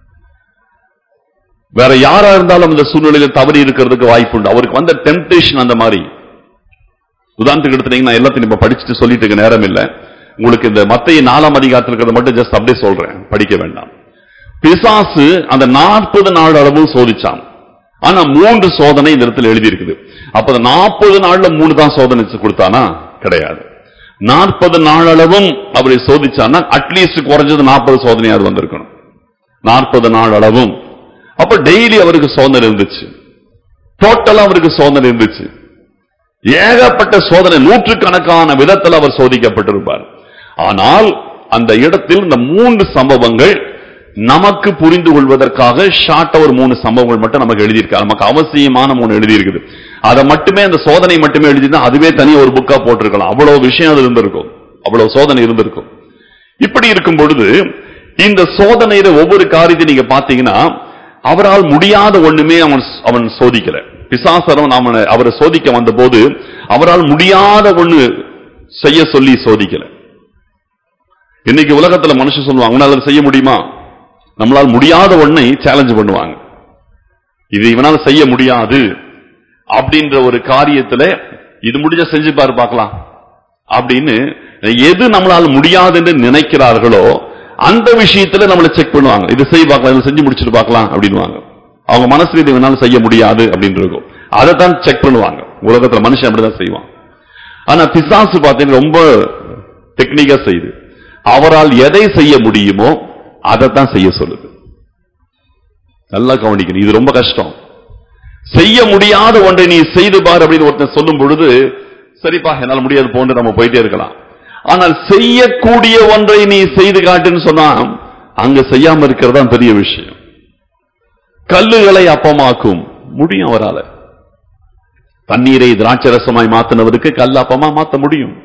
வேற யாரா இருந்தாலும் அந்த சூழ்நிலையில தவறி இருக்கிறதுக்கு வாய்ப்பு உண்டு அவருக்கு வந்த டெம்டேஷன் அந்த மாதிரி உதாரணத்துக்கு எடுத்துட்டீங்கன்னா நான் எல்லாத்தையும் இப்ப படிச்சுட்டு சொல்லிட்டு இருக்க நேரம் இல்ல உங்களுக்கு இந்த மத்திய நாலாம் அதிகாரத்தில் இருக்கிறத மட்டும் ஜஸ்ட் அப்படியே சொல்றேன் படிக்க வேண்டாம் பிசாசு அந்த நாற்பது நாள் அளவும் சோதிச்சான் ஆனா மூன்று சோதனை இந்த இடத்துல எழுதி இருக்குது அப்ப அந்த நாற்பது நாள்ல மூணு தான் சோதனை கொடுத்தானா கிடையாது நாற்பது நாளளவும் அவரை சோதிச்சானா அட்லீஸ்ட் குறைஞ்சது நாற்பது சோதனையாவது வந்திருக்கணும் நாற்பது நாள் அளவும் அப்ப டெய்லி அவருக்கு சோதனை இருந்துச்சு டோட்டலா அவருக்கு சோதனை இருந்துச்சு ஏகப்பட்ட சோதனை நூற்றுக்கணக்கான விதத்தில் அவர் சோதிக்கப்பட்டிருப்பார் ஆனால் அந்த இடத்தில் இந்த மூன்று சம்பவங்கள் நமக்கு புரிந்து கொள்வதற்காக ஷார்ட்டா ஒரு மூணு சம்பவங்கள் மட்டும் நமக்கு எழுதியிருக்காரு நமக்கு அவசியமான மூணு எழுதியிருக்குது அதை மட்டுமே அந்த சோதனை மட்டுமே எழுதினா அதுவே தனி ஒரு புக்கா போட்டிருக்கலாம் அவ்வளவு விஷயம் அது இருந்திருக்கும் அவ்வளவு சோதனை இருந்திருக்கும் இப்படி இருக்கும் பொழுது இந்த சோதனையில ஒவ்வொரு காரியத்தை நீங்க பாத்தீங்கன்னா அவரால் முடியாத ஒண்ணுமே அவன் அவன் சோதிக்கல பிசாசரவன் அவனை அவரை சோதிக்க வந்த போது அவரால் முடியாத ஒண்ணு செய்ய சொல்லி சோதிக்கல இன்னைக்கு உலகத்துல மனுஷன் சொல்லுவாங்க உன்னால அதை செய்ய முடியுமா நம்மளால் முடியாத ஒன்னை சேலஞ்ச் பண்ணுவாங்க இது இவனால செய்ய முடியாது அப்படின்ற ஒரு காரியத்துல இது முடிஞ்ச செஞ்சு பாரு பார்க்கலாம் அப்படின்னு எது நம்மளால முடியாது என்று நினைக்கிறார்களோ அந்த விஷயத்துல நம்மளை செக் பண்ணுவாங்க இது செய் பார்க்கலாம் இதை செஞ்சு முடிச்சுட்டு பார்க்கலாம் அப்படின்னுவாங்க அவங்க மனசுல இது இவனால செய்ய முடியாது அப்படின்னு இருக்கும் அதை தான் செக் பண்ணுவாங்க உலகத்துல மனுஷன் அப்படிதான் செய்வான் ஆனா பிசாசு பார்த்தீங்கன்னா ரொம்ப டெக்னிக்கா செய்யுது அவரால் எதை செய்ய முடியுமோ அதைத்தான் செய்ய சொல்லுது நல்லா கவனிக்கணும் இது ரொம்ப கஷ்டம் செய்ய முடியாத ஒன்றை நீ செய்து பார் அப்படின்னு ஒருத்தன் சொல்லும் பொழுது சரிப்பா என்னால் முடியாது போன்று நம்ம போயிட்டே இருக்கலாம் ஆனால் செய்யக்கூடிய ஒன்றை நீ செய்து காட்டுன்னு சொன்னா அங்க செய்யாம இருக்கிறது தான் பெரிய விஷயம் கல்லுகளை அப்பமாக்கும் முடியும் அவரால தண்ணீரை திராட்சரசமாய் மாத்தினவருக்கு கல் அப்பமா மாத்த முடியும்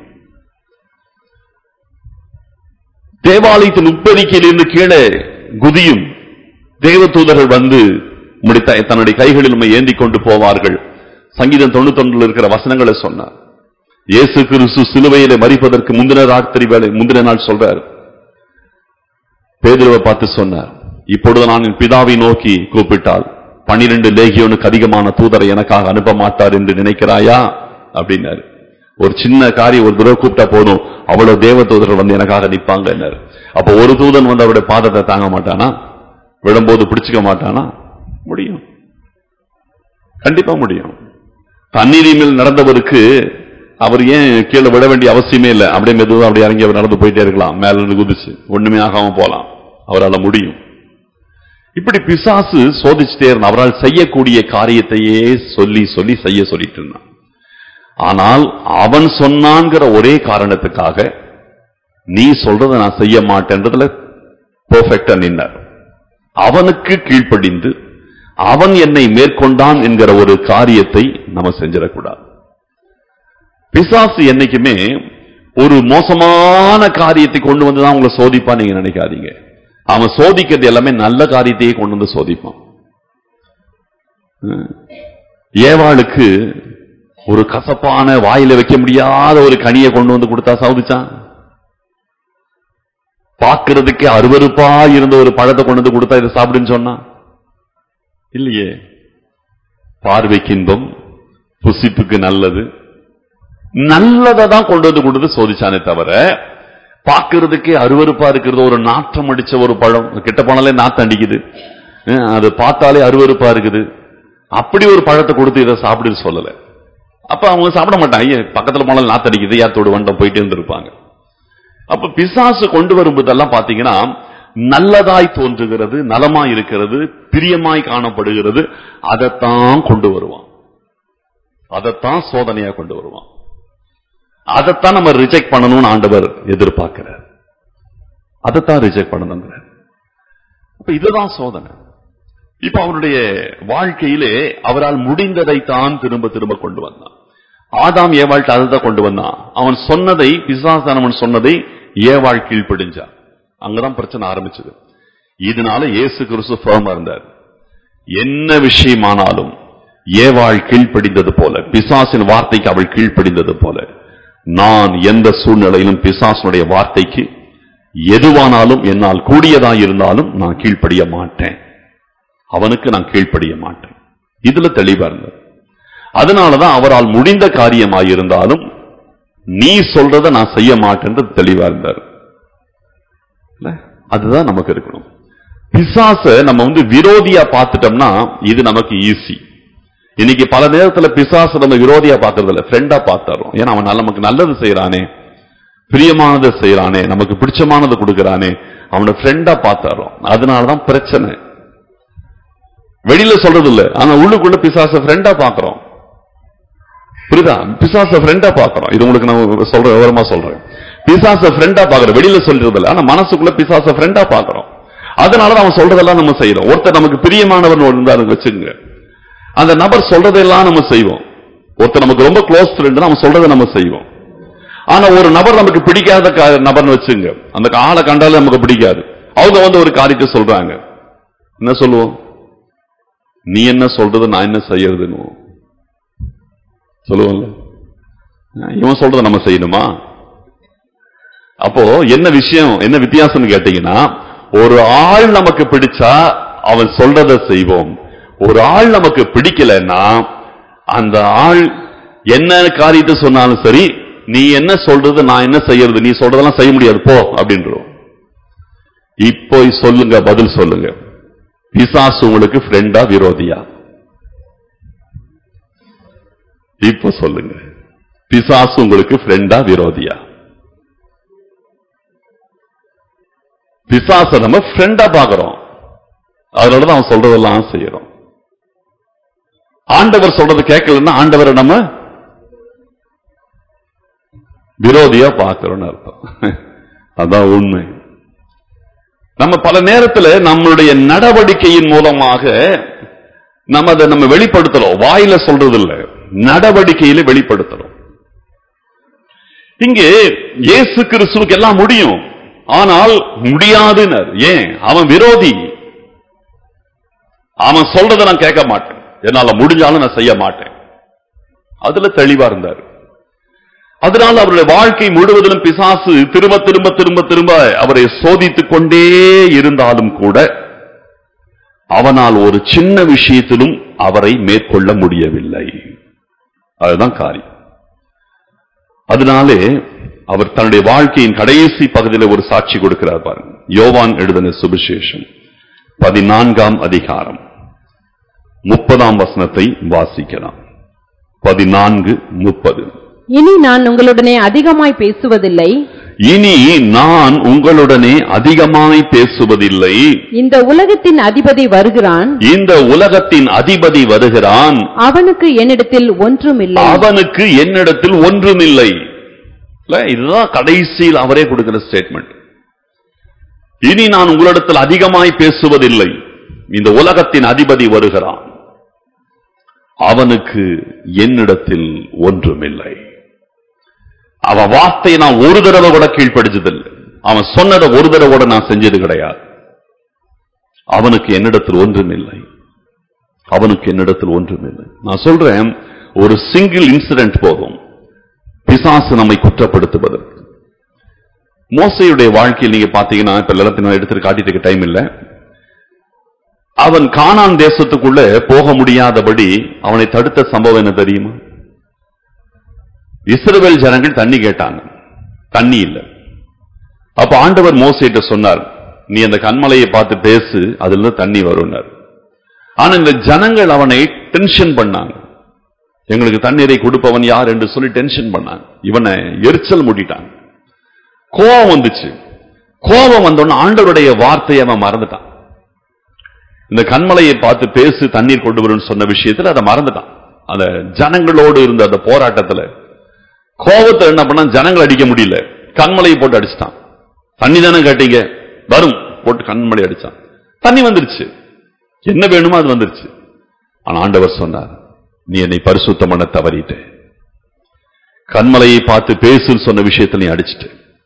தேவாலயத்தின் உட்பதிக்கையிலிருந்து கீழே குதியும் தேவதூதர்கள் வந்து முடித்த தன்னுடைய கைகளில் உண்மை ஏந்தி கொண்டு போவார்கள் சங்கீதம் தொண்ணூத்தொன்றில் இருக்கிற வசனங்களை சொன்னார் இயேசு கிறிஸ்து சிலுவையிலே மறிப்பதற்கு முந்தின ராத்திரி வேலை முந்தின நாள் சொல்றார் பேதுருவை பார்த்து சொன்னார் இப்பொழுது நான் என் பிதாவை நோக்கி கூப்பிட்டால் பன்னிரண்டு லேகியோனுக்கு அதிகமான தூதரை எனக்காக அனுப்ப மாட்டார் என்று நினைக்கிறாயா அப்படின்னாரு ஒரு சின்ன காரியம் ஒரு தடவை கூப்பிட்டா போதும் அவ்வளவு தேவ தூதர்கள் வந்து எனக்காக நிப்பாங்க அப்ப ஒரு தூதன் வந்து அவருடைய பாதத்தை தாங்க மாட்டானா விழும்போது பிடிச்சுக்க மாட்டானா முடியும் கண்டிப்பா முடியும் தண்ணீரி மேல் நடந்தவருக்கு அவர் ஏன் கீழே விட வேண்டிய அவசியமே இல்லை அப்படியே மெதுவா அப்படியே இறங்கி அவர் நடந்து போயிட்டே இருக்கலாம் மேல இருந்து குதிச்சு ஒண்ணுமே ஆகாம போலாம் அவரால் முடியும் இப்படி பிசாசு சோதிச்சுட்டே இருந்தான் அவரால் செய்யக்கூடிய காரியத்தையே சொல்லி சொல்லி செய்ய சொல்லிட்டு இருந்தான் ஆனால் அவன் சொன்னான்கிற ஒரே காரணத்துக்காக நீ சொல்றதை நான் செய்ய மாட்டேன்றதுல பெர்ஃபெக்டா நின்னார் அவனுக்கு கீழ்ப்படிந்து அவன் என்னை மேற்கொண்டான் என்கிற ஒரு காரியத்தை நம்ம செஞ்சிடக்கூடாது பிசாசு என்னைக்குமே ஒரு மோசமான காரியத்தை கொண்டு வந்து தான் உங்களை சோதிப்பான் நீங்க நினைக்காதீங்க அவன் சோதிக்கிறது எல்லாமே நல்ல காரியத்தையே கொண்டு வந்து சோதிப்பான் ஹம். ஏவாளுக்கு ஒரு கசப்பான வாயில வைக்க முடியாத ஒரு கனியை கொண்டு வந்து கொடுத்தா சாதிச்சான் பார்க்கிறதுக்கே அருவருப்பா இருந்த ஒரு பழத்தை கொண்டு வந்து கொடுத்தா இதை சாப்பிடுன்னு சொன்னா இல்லையே பார்வைக்கு இன்பம் புசிப்புக்கு நல்லது நல்லதை தான் கொண்டு வந்து கொடுத்து சோதிச்சானே தவிர பார்க்கிறதுக்கே அருவருப்பா இருக்கிறது ஒரு நாற்றம் அடிச்ச ஒரு பழம் கிட்ட போனாலே நாத்தம் அடிக்குது அஹ் அது பார்த்தாலே அருவருப்பா இருக்குது அப்படி ஒரு பழத்தை கொடுத்து இதை சாப்பிடுன்னு சொல்லல அப்ப அவங்க சாப்பிட மாட்டாங்க ஐயே பக்கத்துல போனாலும் நாத்தம் அடிக்குது யாத்தோடு வண்டம் போயிட்டே இருந்திருப்பாங்க அப்ப பிசாசு கொண்டு வரும்போதெல்லாம் பாத்தீங்கன்னா நல்லதாய் தோன்றுகிறது நலமாய் இருக்கிறது பிரியமாய் காணப்படுகிறது அதைத்தான் கொண்டு வருவான் அதைத்தான் சோதனையா கொண்டு வருவான் அதைத்தான் நம்ம ரிஜெக்ட் பண்ணணும்னு ஆண்டவர் எதிர்பார்க்கிறார் அதைத்தான் ரிஜெக்ட் பண்ணணுங்கிறார் அப்ப இதுதான் சோதனை இப்ப அவருடைய வாழ்க்கையிலே அவரால் முடிந்ததை தான் திரும்ப திரும்ப கொண்டு வந்தான் ஆதாம் ஏவாள்கிட்ட அதை தான் கொண்டு வந்தான் அவன் சொன்னதை பிசாசானவன் சொன்னதை ஏவாள் கீழ்ப்படிஞ்சான் அங்கதான் பிரச்சனை ஆரம்பிச்சது இதனால இயேசு கிறிஸ்து ஃபேமா இருந்தார் என்ன விஷயமானாலும் ஏவாள் கீழ்ப்படிந்தது போல பிசாசின் வார்த்தைக்கு அவள் கீழ்ப்படிந்தது போல நான் எந்த சூழ்நிலையிலும் பிசாசனுடைய வார்த்தைக்கு எதுவானாலும் என்னால் கூடியதா இருந்தாலும் நான் கீழ்ப்படிய மாட்டேன் அவனுக்கு நான் கீழ்ப்படிய மாட்டேன் இதுல தெளிவா இருந்தார் அதனாலதான் அவரால் முடிந்த காரியமாயிருந்தாலும் நீ சொல்றத நான் செய்ய மாட்டேன்றது தெளிவா இருந்தார் இல்ல? அதுதான் நமக்கு இருக்கணும் பிசாச நம்ம வந்து விரோதியா பார்த்துட்டோம்னா இது நமக்கு ஈஸி இன்னைக்கு பல நேரத்துல பிசாச நம்ம விரோதியா பார்க்கறது இல்ல ஃப்ரெண்டா பார்த்தாரோம் ஏன்னா அவன் நல்ல- நமக்கு நல்லது செய்யறானே பிரியமானதை செய்யறானே நமக்கு பிடிச்சமானதை கொடுக்கறானே அவனை ஃப்ரெண்டா பார்த்தாரோம் அதனாலதான் பிரச்சனை வெளியில சொல்றது இல்ல ஆனா உள்ளுக்குள்ள பிசாச ஃப்ரெண்டா பாக்குறோம் புரியுதா பிசாச ஃப்ரெண்டா பாக்குறோம் இது உங்களுக்கு நான் சொல்றேன் விவரமா சொல்றேன் பிசாச ஃப்ரெண்டா பாக்குறோம் வெளியில சொல்றது இல்ல ஆனா மனசுக்குள்ள பிசாச ஃப்ரெண்டா பாக்குறோம் அதனாலதான் அவன் சொல்றதெல்லாம் நம்ம செய்யறோம் ஒருத்தர் நமக்கு பிரியமானவர் இருந்தாரு வச்சுங்க அந்த நபர் சொல்றதெல்லாம் நம்ம செய்வோம் ஒருத்தர் நமக்கு ரொம்ப க்ளோஸ் ஃப்ரெண்ட் அவன் சொல்றதை நம்ம செய்வோம் ஆனா ஒரு நபர் நமக்கு பிடிக்காத கா- நபர்னு வச்சுங்க அந்த ஆளை கண்டாலே நமக்கு பிடிக்காது அவங்க வந்து ஒரு காரியத்தை சொல்றாங்க என்ன சொல்லுவோம் நீ என்ன சொல்றது நான் என்ன செய்யறதுன்னு சொல்லுவோம்ல அஹ் இவன் சொல்றதை நம்ம செய்யணுமா அப்போ என்ன விஷயம் என்ன வித்தியாசம்னு கேட்டீங்கன்னா ஒரு ஆள் நமக்கு பிடிச்சா அவன் சொல்றதை செய்வோம் ஒரு ஆள் நமக்கு பிடிக்கலன்னா அந்த ஆள் என்ன காரியத்தை சொன்னாலும் சரி நீ என்ன சொல்றது நான் என்ன செய்யறது நீ சொல்றதெல்லாம் செய்ய முடியாது போ அப்படின்றோம் இப்போ சொல்லுங்க பதில் சொல்லுங்க பிசாசு உங்களுக்கு ஃப்ரெண்டா விரோதியா இப்போ சொல்லுங்க பிசாசு உங்களுக்கு ஃப்ரெண்டா விரோதியா பிசாச நம்ம ஃப்ரெண்டா பாக்குறோம் அதனாலதான் அவன் சொல்றதெல்லாம் செய்யறோம் ஆண்டவர் சொல்றது கேட்கலன்னா ஆண்டவரை நம்ம விரோதியா பார்க்கிறோம்னு அர்த்தம் அதான் உண்மை நம்ம பல நேரத்துல நம்மளுடைய நடவடிக்கையின் மூலமாக நம்ம அதை நம்ம வெளிப்படுத்துறோம் வாயில சொல்றது இல்ல நடவடிக்கையில வெளிப்படுத்துறோம் இங்கே இயேசு கிறிஸ்துவுக்கு எல்லாம் முடியும் ஆனால் முடியாதுன்னு ஏன் அவன் விரோதி அவன் சொல்றதை நான் கேட்க மாட்டேன் என்னால முடிஞ்சாலும் நான் செய்ய மாட்டேன் அதுல தெளிவா இருந்தார் அதனால அவருடைய வாழ்க்கை முழுவதிலும் பிசாசு திரும்ப திரும்ப திரும்ப திரும்ப அவரை சோதித்துக் கொண்டே இருந்தாலும் கூட அவனால் ஒரு சின்ன விஷயத்திலும் அவரை மேற்கொள்ள முடியவில்லை அதுதான் காரியம் அதனாலே அவர் தன்னுடைய வாழ்க்கையின் கடைசி பகுதியில் ஒரு சாட்சி கொடுக்கிறார் பாருங்க யோவான் எழுதின சுவிசேஷம் பதினான்காம் அதிகாரம் முப்பதாம் வசனத்தை வாசிக்கலாம் பதினான்கு முப்பது இனி நான் உங்களுடனே அதிகமாய் பேசுவதில்லை இனி நான் உங்களுடனே அதிகமாய் பேசுவதில்லை இந்த உலகத்தின் அதிபதி வருகிறான் இந்த உலகத்தின் அதிபதி வருகிறான் அவனுக்கு என்னிடத்தில் ஒன்றுமில்லை அவனுக்கு என்னிடத்தில் ஒன்றுமில்லை இல்ல, இதுதான் கடைசியில் அவரே கொடுக்கிற ஸ்டேட்மெண்ட் இனி நான் உங்களிடத்தில் அதிகமாய் பேசுவதில்லை இந்த உலகத்தின் அதிபதி வருகிறான் அவனுக்கு என்னிடத்தில் ஒன்றுமில்லை அவன் வார்த்தையை நான் ஒரு தடவை கூட கீழ்ப்படிச்சதில்லை அவன் சொன்னதை ஒரு தடவை கூட நான் செஞ்சது கிடையாது அவனுக்கு என்னிடத்தில் ஒன்றுமில்லை அவனுக்கு என்னிடத்தில் ஒன்றுமில்லை நான் சொல்றேன் ஒரு சிங்கிள் இன்சிடென்ட் போதும் பிசாசு நம்மை குற்றப்படுத்துவதற்கு மோசையுடைய வாழ்க்கையில் நீங்க பாத்தீங்கன்னா இப்ப எல்லாத்தையும் நான் எடுத்து காட்டிட்டு டைம் இல்ல அவன் கானான் தேசத்துக்குள்ள போக முடியாதபடி அவனை தடுத்த சம்பவம் என்ன தெரியுமா இஸ்ரவேல் ஜனங்கள் தண்ணி கேட்டாங்க தண்ணி இல்ல அப்ப ஆண்டவர் மோசைட்ட சொன்னார் நீ அந்த கண்மலையை பார்த்து பேசு அதுல இருந்து தண்ணி வரும்னார் ஆனா இந்த ஜனங்கள் அவனை டென்ஷன் பண்ணாங்க எங்களுக்கு தண்ணீரை கொடுப்பவன் யார் என்று சொல்லி டென்ஷன் பண்ணாங்க இவனை எரிச்சல் மூட்டிட்டாங்க கோபம் வந்துச்சு கோபம் வந்தோன்னு ஆண்டவருடைய வார்த்தையை அவன் மறந்துட்டான் இந்த கண்மலையை பார்த்து பேசு தண்ணீர் கொண்டு வரும்னு சொன்ன விஷயத்துல அதை மறந்துட்டான் அந்த ஜனங்களோடு இருந்த அந்த போராட்டத்துல கோபத்தை என்ன பண்ணா ஜனங்கள் அடிக்க முடியல கண்மலையை போட்டு அடிச்சிட்டான் தண்ணி தானே கேட்டீங்க வரும் போட்டு கண்மலை அடிச்சான் தண்ணி வந்துருச்சு என்ன வேணுமோ அது வந்துருச்சு ஆனா ஆண்டவர் சொன்னார் நீ என்னை பரிசுத்தம் பண்ண தவறிட்ட கண்மலையை பார்த்து பேசுன்னு சொன்ன விஷயத்தை நீ அடிச்சிட்ட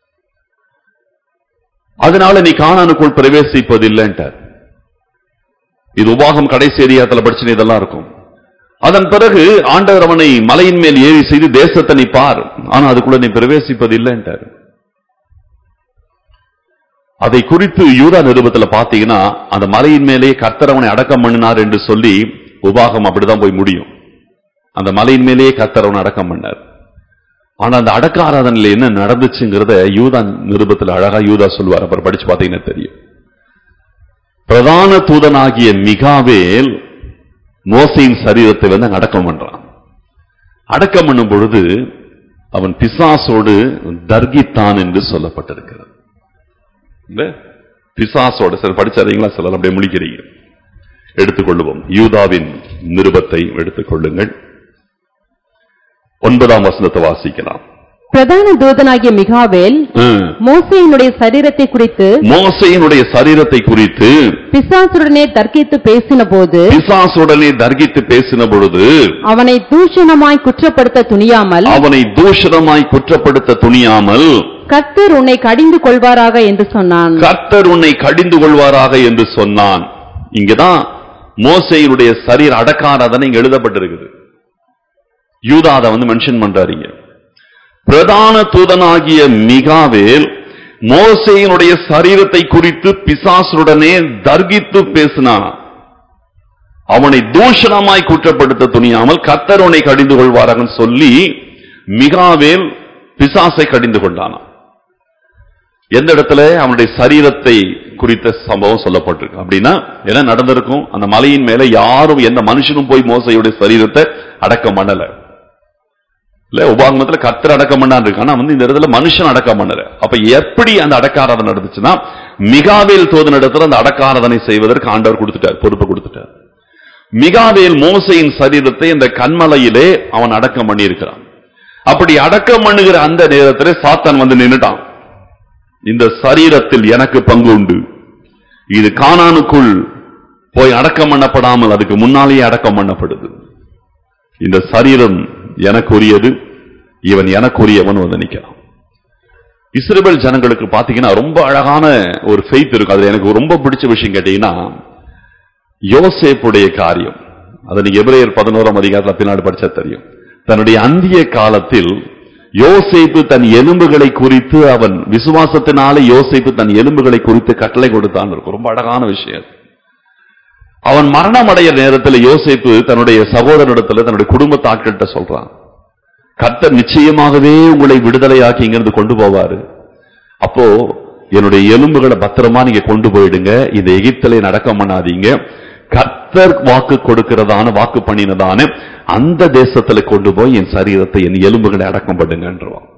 அதனால நீ காணானுக்குள் பிரவேசிப்பதில்லைன்ட்டார் இது உபாகம் கடைசி ஏரியாத்துல படிச்சு இதெல்லாம் இருக்கும் அதன் பிறகு ஆண்டவர் அவனை மலையின் மேல் ஏறி செய்து தேசத்தை நீ பார் ஆனா அதுக்குள்ள நீ பிரவேசிப்பதில்லைன்ட்டார் அதை குறித்து யூதா நிருபத்துல பாத்தீங்கன்னா அந்த மலையின் மேலே கர்த்தர் அவனை அடக்கம் பண்ணினார் என்று சொல்லி உபாகம் அப்படிதான் போய் முடியும் அந்த மலையின் மேலேயே கர்த்தர் அவனை அடக்கம் பண்ணார் ஆனா அந்த அடக்க ஆராதனையில என்ன நடந்துச்சுங்கிறத யூதா நிருபத்துல அழகா யூதா சொல்வார் அப்புறம் படிச்சு பாத்தீங்கன்னா தெரியும் பிரதான தூதனாகிய மிகாவேல் மோசையின் சரீரத்தை வந்து அங்க அடக்கம் பண்றான் அடக்கம் பண்ணும் பொழுது அவன் பிசாசோடு தர்கித்தான் என்று சொல்லப்பட்டிருக்கிறது இந்த பிசாசோட சில படிச்சாதீங்களா சிலர் அப்படியே முழிக்கிறீங்க எடுத்துக்கொள்ளுவோம் யூதாவின் நிருபத்தை எடுத்துக்கொள்ளுங்கள் ஒன்பதாம் வசனத்தை வாசிக்கலாம் பிரதான தூதனாகிய மிகாவேல் ம். மோசையினுடைய சரீரத்தை குறித்து மோசையினுடைய சரீரத்தை குறித்து பிசாசுடனே தர்க்கித்து பேசின போது பிசாசுடனே தர்கித்து பேசின பொழுது அவனை தூஷணமாய் குற்றப்படுத்த துணியாமல் அவனை தூஷணமாய் குற்றப்படுத்த துணியாமல் கர்த்தர் உன்னை கடிந்து கொள்வாராக என்று சொன்னான் கர்த்தர் உன்னை கடிந்து கொள்வாராக என்று சொன்னான் இங்கதான் மோசையினுடைய சரீர அடக்காராதனை இங்க எழுதப்பட்டிருக்குது யூதா அதை வந்து மென்ஷன் பண்றாருங்க பிரதான தூதனாகிய மிகாவேல் மோசையினுடைய சரீரத்தை குறித்து பிசாசுடனே தர்கித்து பேசினான் அவனை தூஷணமாய் குற்றப்படுத்த துணியாமல் கர்த்தர் உன்னை கடிந்து கொள்வாராக சொல்லி மிகாவேல் பிசாசை கடிந்து கொண்டானாம் எந்த இடத்துல அவனுடைய சரீரத்தை குறித்த சம்பவம் சொல்லப்பட்டிருக்கு அப்படின்னா என்ன நடந்திருக்கும் அந்த மலையின் மேல யாரும் எந்த மனுஷனும் போய் மோசையுடைய சரீரத்தை அடக்கம் பண்ணல இல்ல உபாகமத்துல கத்தர் அடக்கம் பண்ணான் இருக்கு ஆனா வந்து இந்த இடத்துல மனுஷன் அடக்கம் பண்ணல அப்ப எப்படி அந்த அடக்காராதனை நடந்துச்சுன்னா மிகாவேல் தோதன இடத்துல அந்த அடக்காராதனை செய்வதற்கு ஆண்டவர் கொடுத்துட்டார் பொறுப்பை கொடுத்துட்டார் மிகாவேல் மோசையின் சரீரத்தை இந்த கண்மலையிலே அவன் அடக்கம் பண்ணியிருக்கிறான் அப்படி அடக்கம் பண்ணுகிற அந்த நேரத்தில் சாத்தான் வந்து நின்னுட்டான் இந்த சரீரத்தில் எனக்கு பங்கு உண்டு இது கானானுக்குள் போய் அடக்கம் பண்ணப்படாமல் அதுக்கு முன்னாலேயே அடக்கம் பண்ணப்படுது இந்த சரீரம் எனக்குரியது இவன் எனக்குரியவன் வந்து நிக்கிறான் இஸ்ரேல் ஜனங்களுக்கு பாத்தீங்கன்னா ரொம்ப அழகான ஒரு ஃபெய்த் இருக்கு அதுல எனக்கு ரொம்ப பிடிச்ச விஷயம் கேட்டீங்கன்னா யோசேப்புடைய காரியம் அதை நீங்க எபிரேயர் பதினோராம் அதிகாரத்துல பின்னாடி படிச்சா தெரியும் தன்னுடைய அந்திய காலத்தில் யோசேப்பு தன் எலும்புகளை குறித்து அவன் விசுவாசத்தினாலே யோசேப்பு தன் எலும்புகளை குறித்து கட்டளை கொடுத்தான் இருக்கும் ரொம்ப அழகான விஷயம் அவன் மரணம் அடைய நேரத்தில் யோசேப்பு தன்னுடைய சகோதரனிடத்துல தன்னுடைய குடும்பத்து ஆட்கள்கிட்ட சொல்றான் கர்த்தர் நிச்சயமாகவே உங்களை விடுதலையாக்கி இங்கிருந்து கொண்டு போவாரு அப்போ என்னுடைய எலும்புகளை பத்திரமா நீங்க கொண்டு போயிடுங்க இந்த எகிப்திலே நடக்கம் பண்ணாதீங்க கர்த்தர் வாக்கு கொடுக்கிறதான வாக்கு பண்ணினதான அந்த தேசத்துல கொண்டு போய் என் சரீரத்தை என் எலும்புகளை அடக்கம் பண்ணுங்கன்றவான்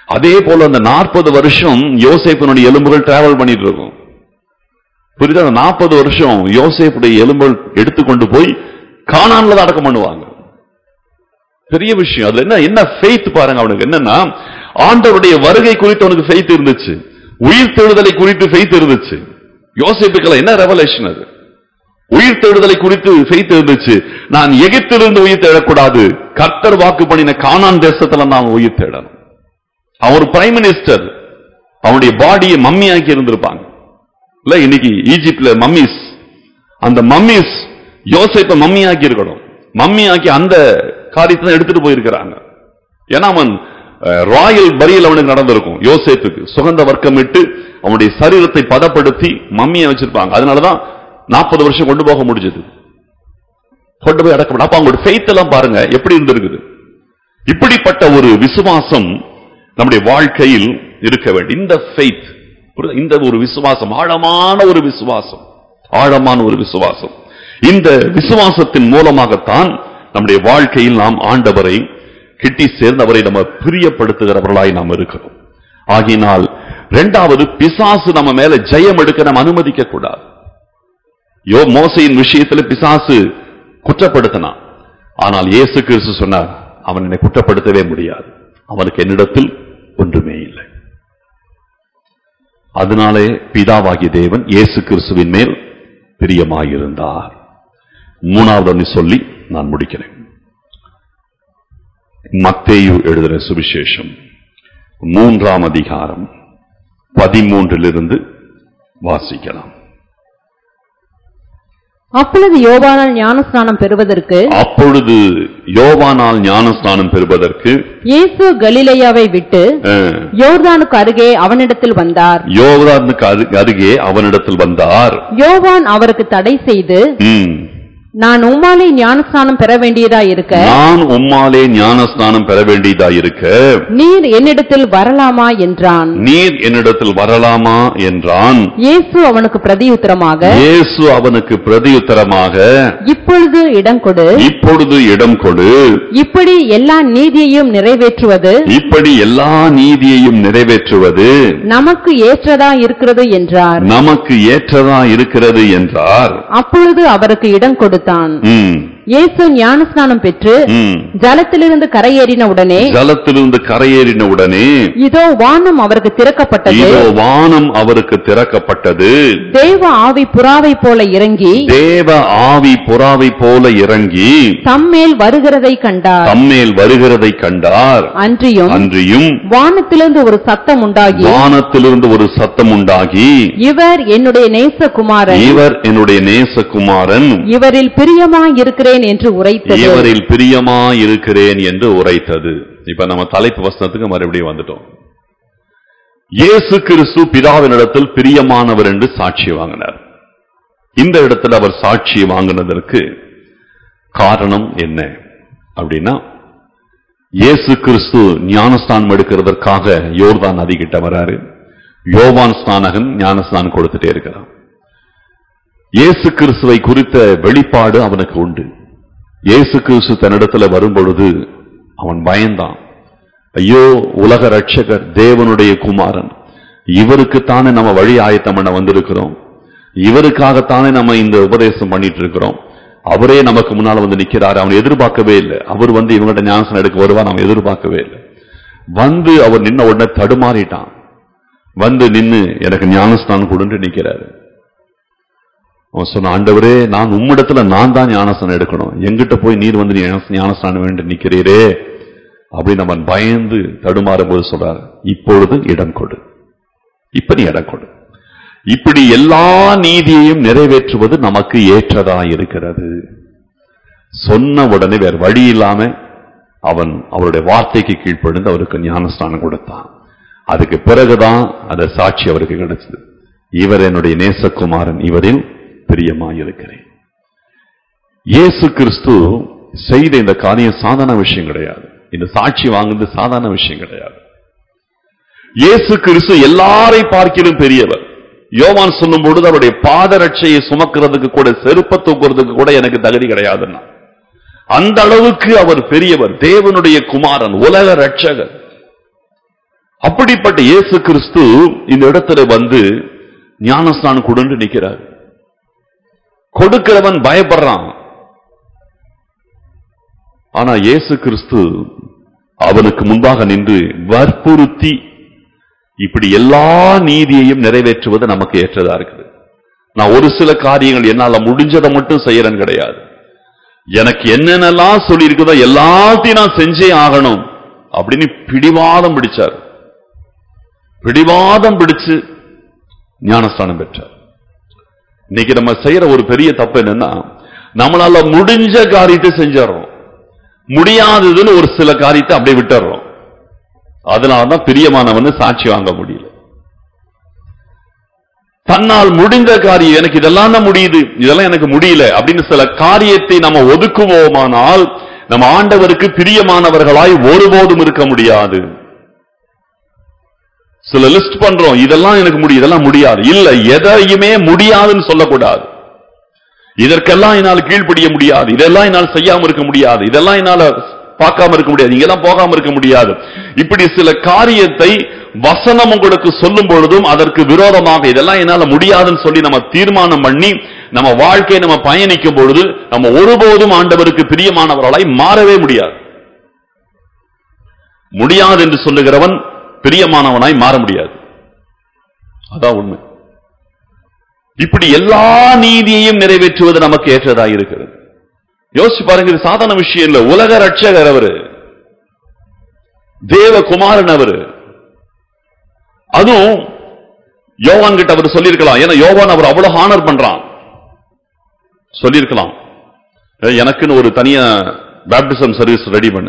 அதே போல அந்த நாற்பது வருஷம் யோசேப்பினுடைய எலும்புகள் டிராவல் பண்ணிட்டு இருக்கும் புரியுதா அந்த நாற்பது வருஷம் யோசேப்புடைய எலும்புகள் எடுத்துக்கொண்டு போய் காணான்ல தான் அடக்கம் பண்ணுவாங்க பெரிய விஷயம் அதுல என்ன என்ன ஃபெய்த் பாருங்க அவனுக்கு என்னன்னா ஆண்டவருடைய வருகை குறித்து அவனுக்கு ஃபெய்த் இருந்துச்சு உயிர் தேடுதலை குறித்து ஃபெய்த் இருந்துச்சு யோசிப்புக்கெல்லாம் என்ன ரெவலேஷன் அது உயிர் தேடுதலை குறித்து ஃபெய்த் இருந்துச்சு நான் எகிப்திலிருந்து உயிர் தேடக்கூடாது கர்த்தர் வாக்கு பண்ணின கானான் தேசத்துல நான் உயிர் தேடணும் அவர் பிரைம் மினிஸ்டர் அவனுடைய பாடியை மம்மி ஆக்கி இருந்திருப்பாங்க இல்ல இன்னைக்கு ஈஜிப்ட்ல மம்மிஸ் அந்த மம்மிஸ் யோசேப்பை மம்மி ஆக்கி இருக்கணும் மம்மி ஆக்கி அந்த காரியத்தை தான் எடுத்துட்டு போயிருக்கிறாங்க ஏன்னா அவன் ராயல் பரியல் அவனுக்கு நடந்திருக்கும் யோசேப்புக்கு சுகந்த வர்க்கமிட்டு அவனுடைய சரீரத்தை பதப்படுத்தி மம்மியை வச்சிருப்பாங்க அதனாலதான் நாற்பது வருஷம் கொண்டு போக முடிஞ்சது கொண்டு போய் அடக்க அப்ப அவங்களோட ஃபெய்த் எல்லாம் பாருங்க எப்படி இருந்திருக்குது இப்படிப்பட்ட ஒரு விசுவாசம் நம்முடைய வாழ்க்கையில் இருக்க வேண்டும் இந்த ஃபெய்த் இந்த ஒரு விசுவாசம் ஆழமான ஒரு விசுவாசம் ஆழமான ஒரு விசுவாசம் இந்த விசுவாசத்தின் மூலமாகத்தான் நம்முடைய வாழ்க்கையில் நாம் ஆண்டவரை கிட்டி சேர்ந்து அவரை நம்ம பிரியப்படுத்துகிறவர்களாய் நாம் இருக்கிறோம் ஆகினால் இரண்டாவது பிசாசு நம்ம மேல ஜெயம் எடுக்க நம்ம அனுமதிக்க கூடாது யோ மோசையின் விஷயத்துல பிசாசு குற்றப்படுத்தினான் ஆனால் இயேசு கிறிஸ்து சொன்னார் அவன் என்னை குற்றப்படுத்தவே முடியாது அவனுக்கு என்னிடத்தில் ஒன்றுமே இல்லை அதனாலே பிதாவாகிய தேவன் இயேசு கிறிஸ்துவின் மேல் பிரியமாயிருந்தார் மூணாவது ஒன்று சொல்லி நான் முடிக்கிறேன் மத்தேயு எழுதுகிற சுவிசேஷம் மூன்றாம் அதிகாரம் பதிமூன்றிலிருந்து வாசிக்கலாம் அப்பொழுது யோவானால் ஞானஸ்நானம் பெறுவதற்கு அப்பொழுது யோவானால் ஞானஸ்நானம் பெறுவதற்கு இயேசு கலிலேயாவை விட்டு அஹ், யோர்தானுக்கு அருகே அவனிடத்தில் வந்தார் யோவானுக்கு அரு- அருகே அவனிடத்தில் வந்தார் யோவான் அவருக்கு தடை செய்து ம், நான் உம்மாலே ஞானஸ்நானம் பெற வேண்டியதா இருக்க நான் உம்மாலே ஞானஸ்நானம் பெற வேண்டியதாயிருக்க நீர் என்னிடத்தில் வரலாமா என்றான் நீர் என்னிடத்தில் வரலாமா என்றான் இயேசு அவனுக்கு பிரதியுத்தரமாக இயேசு அவனுக்கு பிரதியுத்தரமாக இப்பொழுது இடம் கொடு இப்பொழுது இடம் கொடு இப்படி எல்லா நீதியையும் நிறைவேற்றுவது இப்படி எல்லா நீதியையும் நிறைவேற்றுவது நமக்கு ஏற்றதா இருக்கிறது என்றார் நமக்கு ஏற்றதா இருக்கிறது என்றார் அப்பொழுது அவருக்கு இடம் கொடுத்தான் ம், இயேசு ஞானஸ்நானம் பெற்று ம். ஜலத்திலிருந்து கரையேறின உடனே ஜலத்திலிருந்து கரையேறின உடனே இதோ வானம் அவருக்கு திறக்கப்பட்டது இதோ வானம் அவருக்கு திறக்கப்பட்டது தேவ ஆவி புறாவை போல இறங்கி தேவ ஆவி புறாவை போல இறங்கி தம்மேல் வருகிறதை கண்டார் தம்மேல் வருகிறதை கண்டார் அன்றியும் அன்றியும் வானத்திலிருந்து ஒரு சத்தம் உண்டாகி வானத்திலிருந்து ஒரு சத்தம் உண்டாகி இவர் என்னுடைய நேசகுமாரன் இவர் என்னுடைய நேசகுமாரன் இவரில் பிரியமாய் இருக்கிறேன் என்று உரைத்தது இவரில் பிரியமா இருக்கிறேன் என்று உரைத்தது இப்ப நம்ம தலைப்பு வசனத்துக்கு மறுபடியும் வந்துட்டோம் இயேசு கிறிஸ்து பிதாவினிடத்தில் பிரியமானவர் என்று சாட்சி வாங்கினார் இந்த இடத்துல அவர் சாட்சி வாங்கினதற்கு காரணம் என்ன அப்படின்னா இயேசு கிறிஸ்து ஞானஸ்தானம் எடுக்கிறதற்காக யோர்தான் நதிக்கிட்ட வராரு யோவான் ஸ்நானகன் ஞானஸ்தானம் கொடுத்துட்டே இருக்கிறான் இயேசு கிறிஸ்துவை குறித்த வெளிப்பாடு அவனுக்கு உண்டு இயேசு கிறிஸ்து தன்னிடத்துல வரும்பொழுது அவன் பயந்தான் ஐயோ உலக ரட்சகர் தேவனுடைய குமாரன் இவருக்குத்தானே நம்ம வழி ஆயத்தம் பண்ண வந்திருக்கிறோம் இவருக்காகத்தானே நம்ம இந்த உபதேசம் பண்ணிட்டு இருக்கிறோம் அவரே நமக்கு முன்னால வந்து நிக்கிறாரு அவன் எதிர்பார்க்கவே இல்லை அவர் வந்து இவங்ககிட்ட ஞானசனம் எடுக்க வருவார் அவன் எதிர்பார்க்கவே இல்லை வந்து அவர் நின்ன உடனே தடுமாறிட்டான் வந்து நின்னு எனக்கு ஞானஸ்தானம் கொடுன்னு நிக்கிறாரு அவன் சொன்ன ஆண்டவரே நான் உம்மிடத்துல நான் தான் ஞானஸ்தானம் எடுக்கணும் எங்கிட்ட போய் நீர் வந்து ஞான- ஞானஸ்தானம் வேண்டி நிக்கிறீரே அப்படின்னு அவன் பயந்து தடுமாறும் போது சொல்றாரு இப்பொழுது இடம் கொடு இப்ப நீ இடம் கொடு இப்படி எல்லா நீதியையும் நிறைவேற்றுவது நமக்கு ஏற்றதா இருக்கிறது சொன்ன உடனே வேற வழி இல்லாம அவன் அவருடைய வார்த்தைக்கு கீழ்ப்படிந்து அவருக்கு ஞானஸ்தானம் கொடுத்தான் அதுக்கு பிறகுதான் அந்த சாட்சி அவருக்கு கிடைச்சது இவர் என்னுடைய நேசகுமாரன் இவரில் பிரியமாயிருக்கிறேன் இயேசு கிறிஸ்து செய்த இந்த காரியம் சாதாரண விஷயம் கிடையாது இந்த சாட்சி வாங்குறது சாதாரண விஷயம் கிடையாது இயேசு கிறிஸ்து எல்லாரை பார்க்கிலும் பெரியவர் யோவான் சொல்லும் பொழுது அவருடைய பாதரட்சையை சுமக்கிறதுக்கு கூட செருப்ப தூக்குறதுக்கு கூட எனக்கு தகுதி கிடையாதுன்னா அந்த அளவுக்கு அவர் பெரியவர் தேவனுடைய குமாரன் உலக ரட்சகர் அப்படிப்பட்ட இயேசு கிறிஸ்து இந்த இடத்துல வந்து ஞானஸ்நானம் கொடுன்னு நிக்கிறார் கொடுக்கிறவன் பயப்படுறான் ஆனா இயேசு கிறிஸ்து அவனுக்கு முன்பாக நின்று வற்புறுத்தி இப்படி எல்லா நீதியையும் நிறைவேற்றுவது நமக்கு ஏற்றதா இருக்குது நான் ஒரு சில காரியங்கள் என்னால முடிஞ்சதை மட்டும் செய்யறேன் கிடையாது எனக்கு என்னென்னலாம் சொல்லி இருக்குதோ எல்லாத்தையும் நான் செஞ்சே ஆகணும் அப்படின்னு பிடிவாதம் பிடிச்சார் பிடிவாதம் பிடிச்சு ஞானஸ்தானம் பெற்றார் இன்னைக்கு நம்ம செய்யற ஒரு பெரிய தப்பு என்னன்னா நம்மளால முடிஞ்ச காரியத்தை செஞ்சிடறோம் முடியாததுன்னு ஒரு சில காரியத்தை அப்படியே விட்டுறோம் அதனாலதான் பிரியமானவன் சாட்சி வாங்க முடியல தன்னால் முடிந்த காரியம் எனக்கு இதெல்லாம் தான் முடியுது இதெல்லாம் எனக்கு முடியல அப்படின்னு சில காரியத்தை நம்ம ஒதுக்குவோமானால் நம்ம ஆண்டவருக்கு பிரியமானவர்களாய் ஒருபோதும் இருக்க முடியாது சில லிஸ்ட் பண்றோம் இதெல்லாம் எனக்கு முடியும் இதெல்லாம் முடியாது இல்ல எதையுமே முடியாதுன்னு சொல்லக்கூடாது இதற்கெல்லாம் என்னால் கீழ்ப்படிய முடியாது இதெல்லாம் என்னால் செய்யாம இருக்க முடியாது இதெல்லாம் என்னால பார்க்காம இருக்க முடியாது இங்கெல்லாம் போகாம இருக்க முடியாது இப்படி சில காரியத்தை வசனம் உங்களுக்கு சொல்லும் பொழுதும் அதற்கு விரோதமாக இதெல்லாம் என்னால முடியாதுன்னு சொல்லி நம்ம தீர்மானம் பண்ணி நம்ம வாழ்க்கையை நம்ம பயணிக்கும் பொழுது நம்ம ஒருபோதும் ஆண்டவருக்கு பிரியமானவர்களாய் மாறவே முடியாது முடியாது என்று சொல்லுகிறவன் பிரியமானவனாய் மாற முடியாது அதான் உண்மை இப்படி எல்லா நீதியையும் நிறைவேற்றுவது நமக்கு ஏற்றதாக இருக்கிறது யோசிச்சு பாருங்க இது சாதாரண விஷயம் இல்ல உலக ரட்சகர் அவரு தேவகுமாரன் அவரு அதுவும் யோவான் கிட்ட அவர் சொல்லியிருக்கலாம் ஏன்னா யோவான் அவர் அவ்வளவு ஹானர் பண்றான் சொல்லியிருக்கலாம் ஏய், எனக்குன்னு ஒரு தனியா பேப்டிசம் சர்வீஸ் ரெடி பண்ணு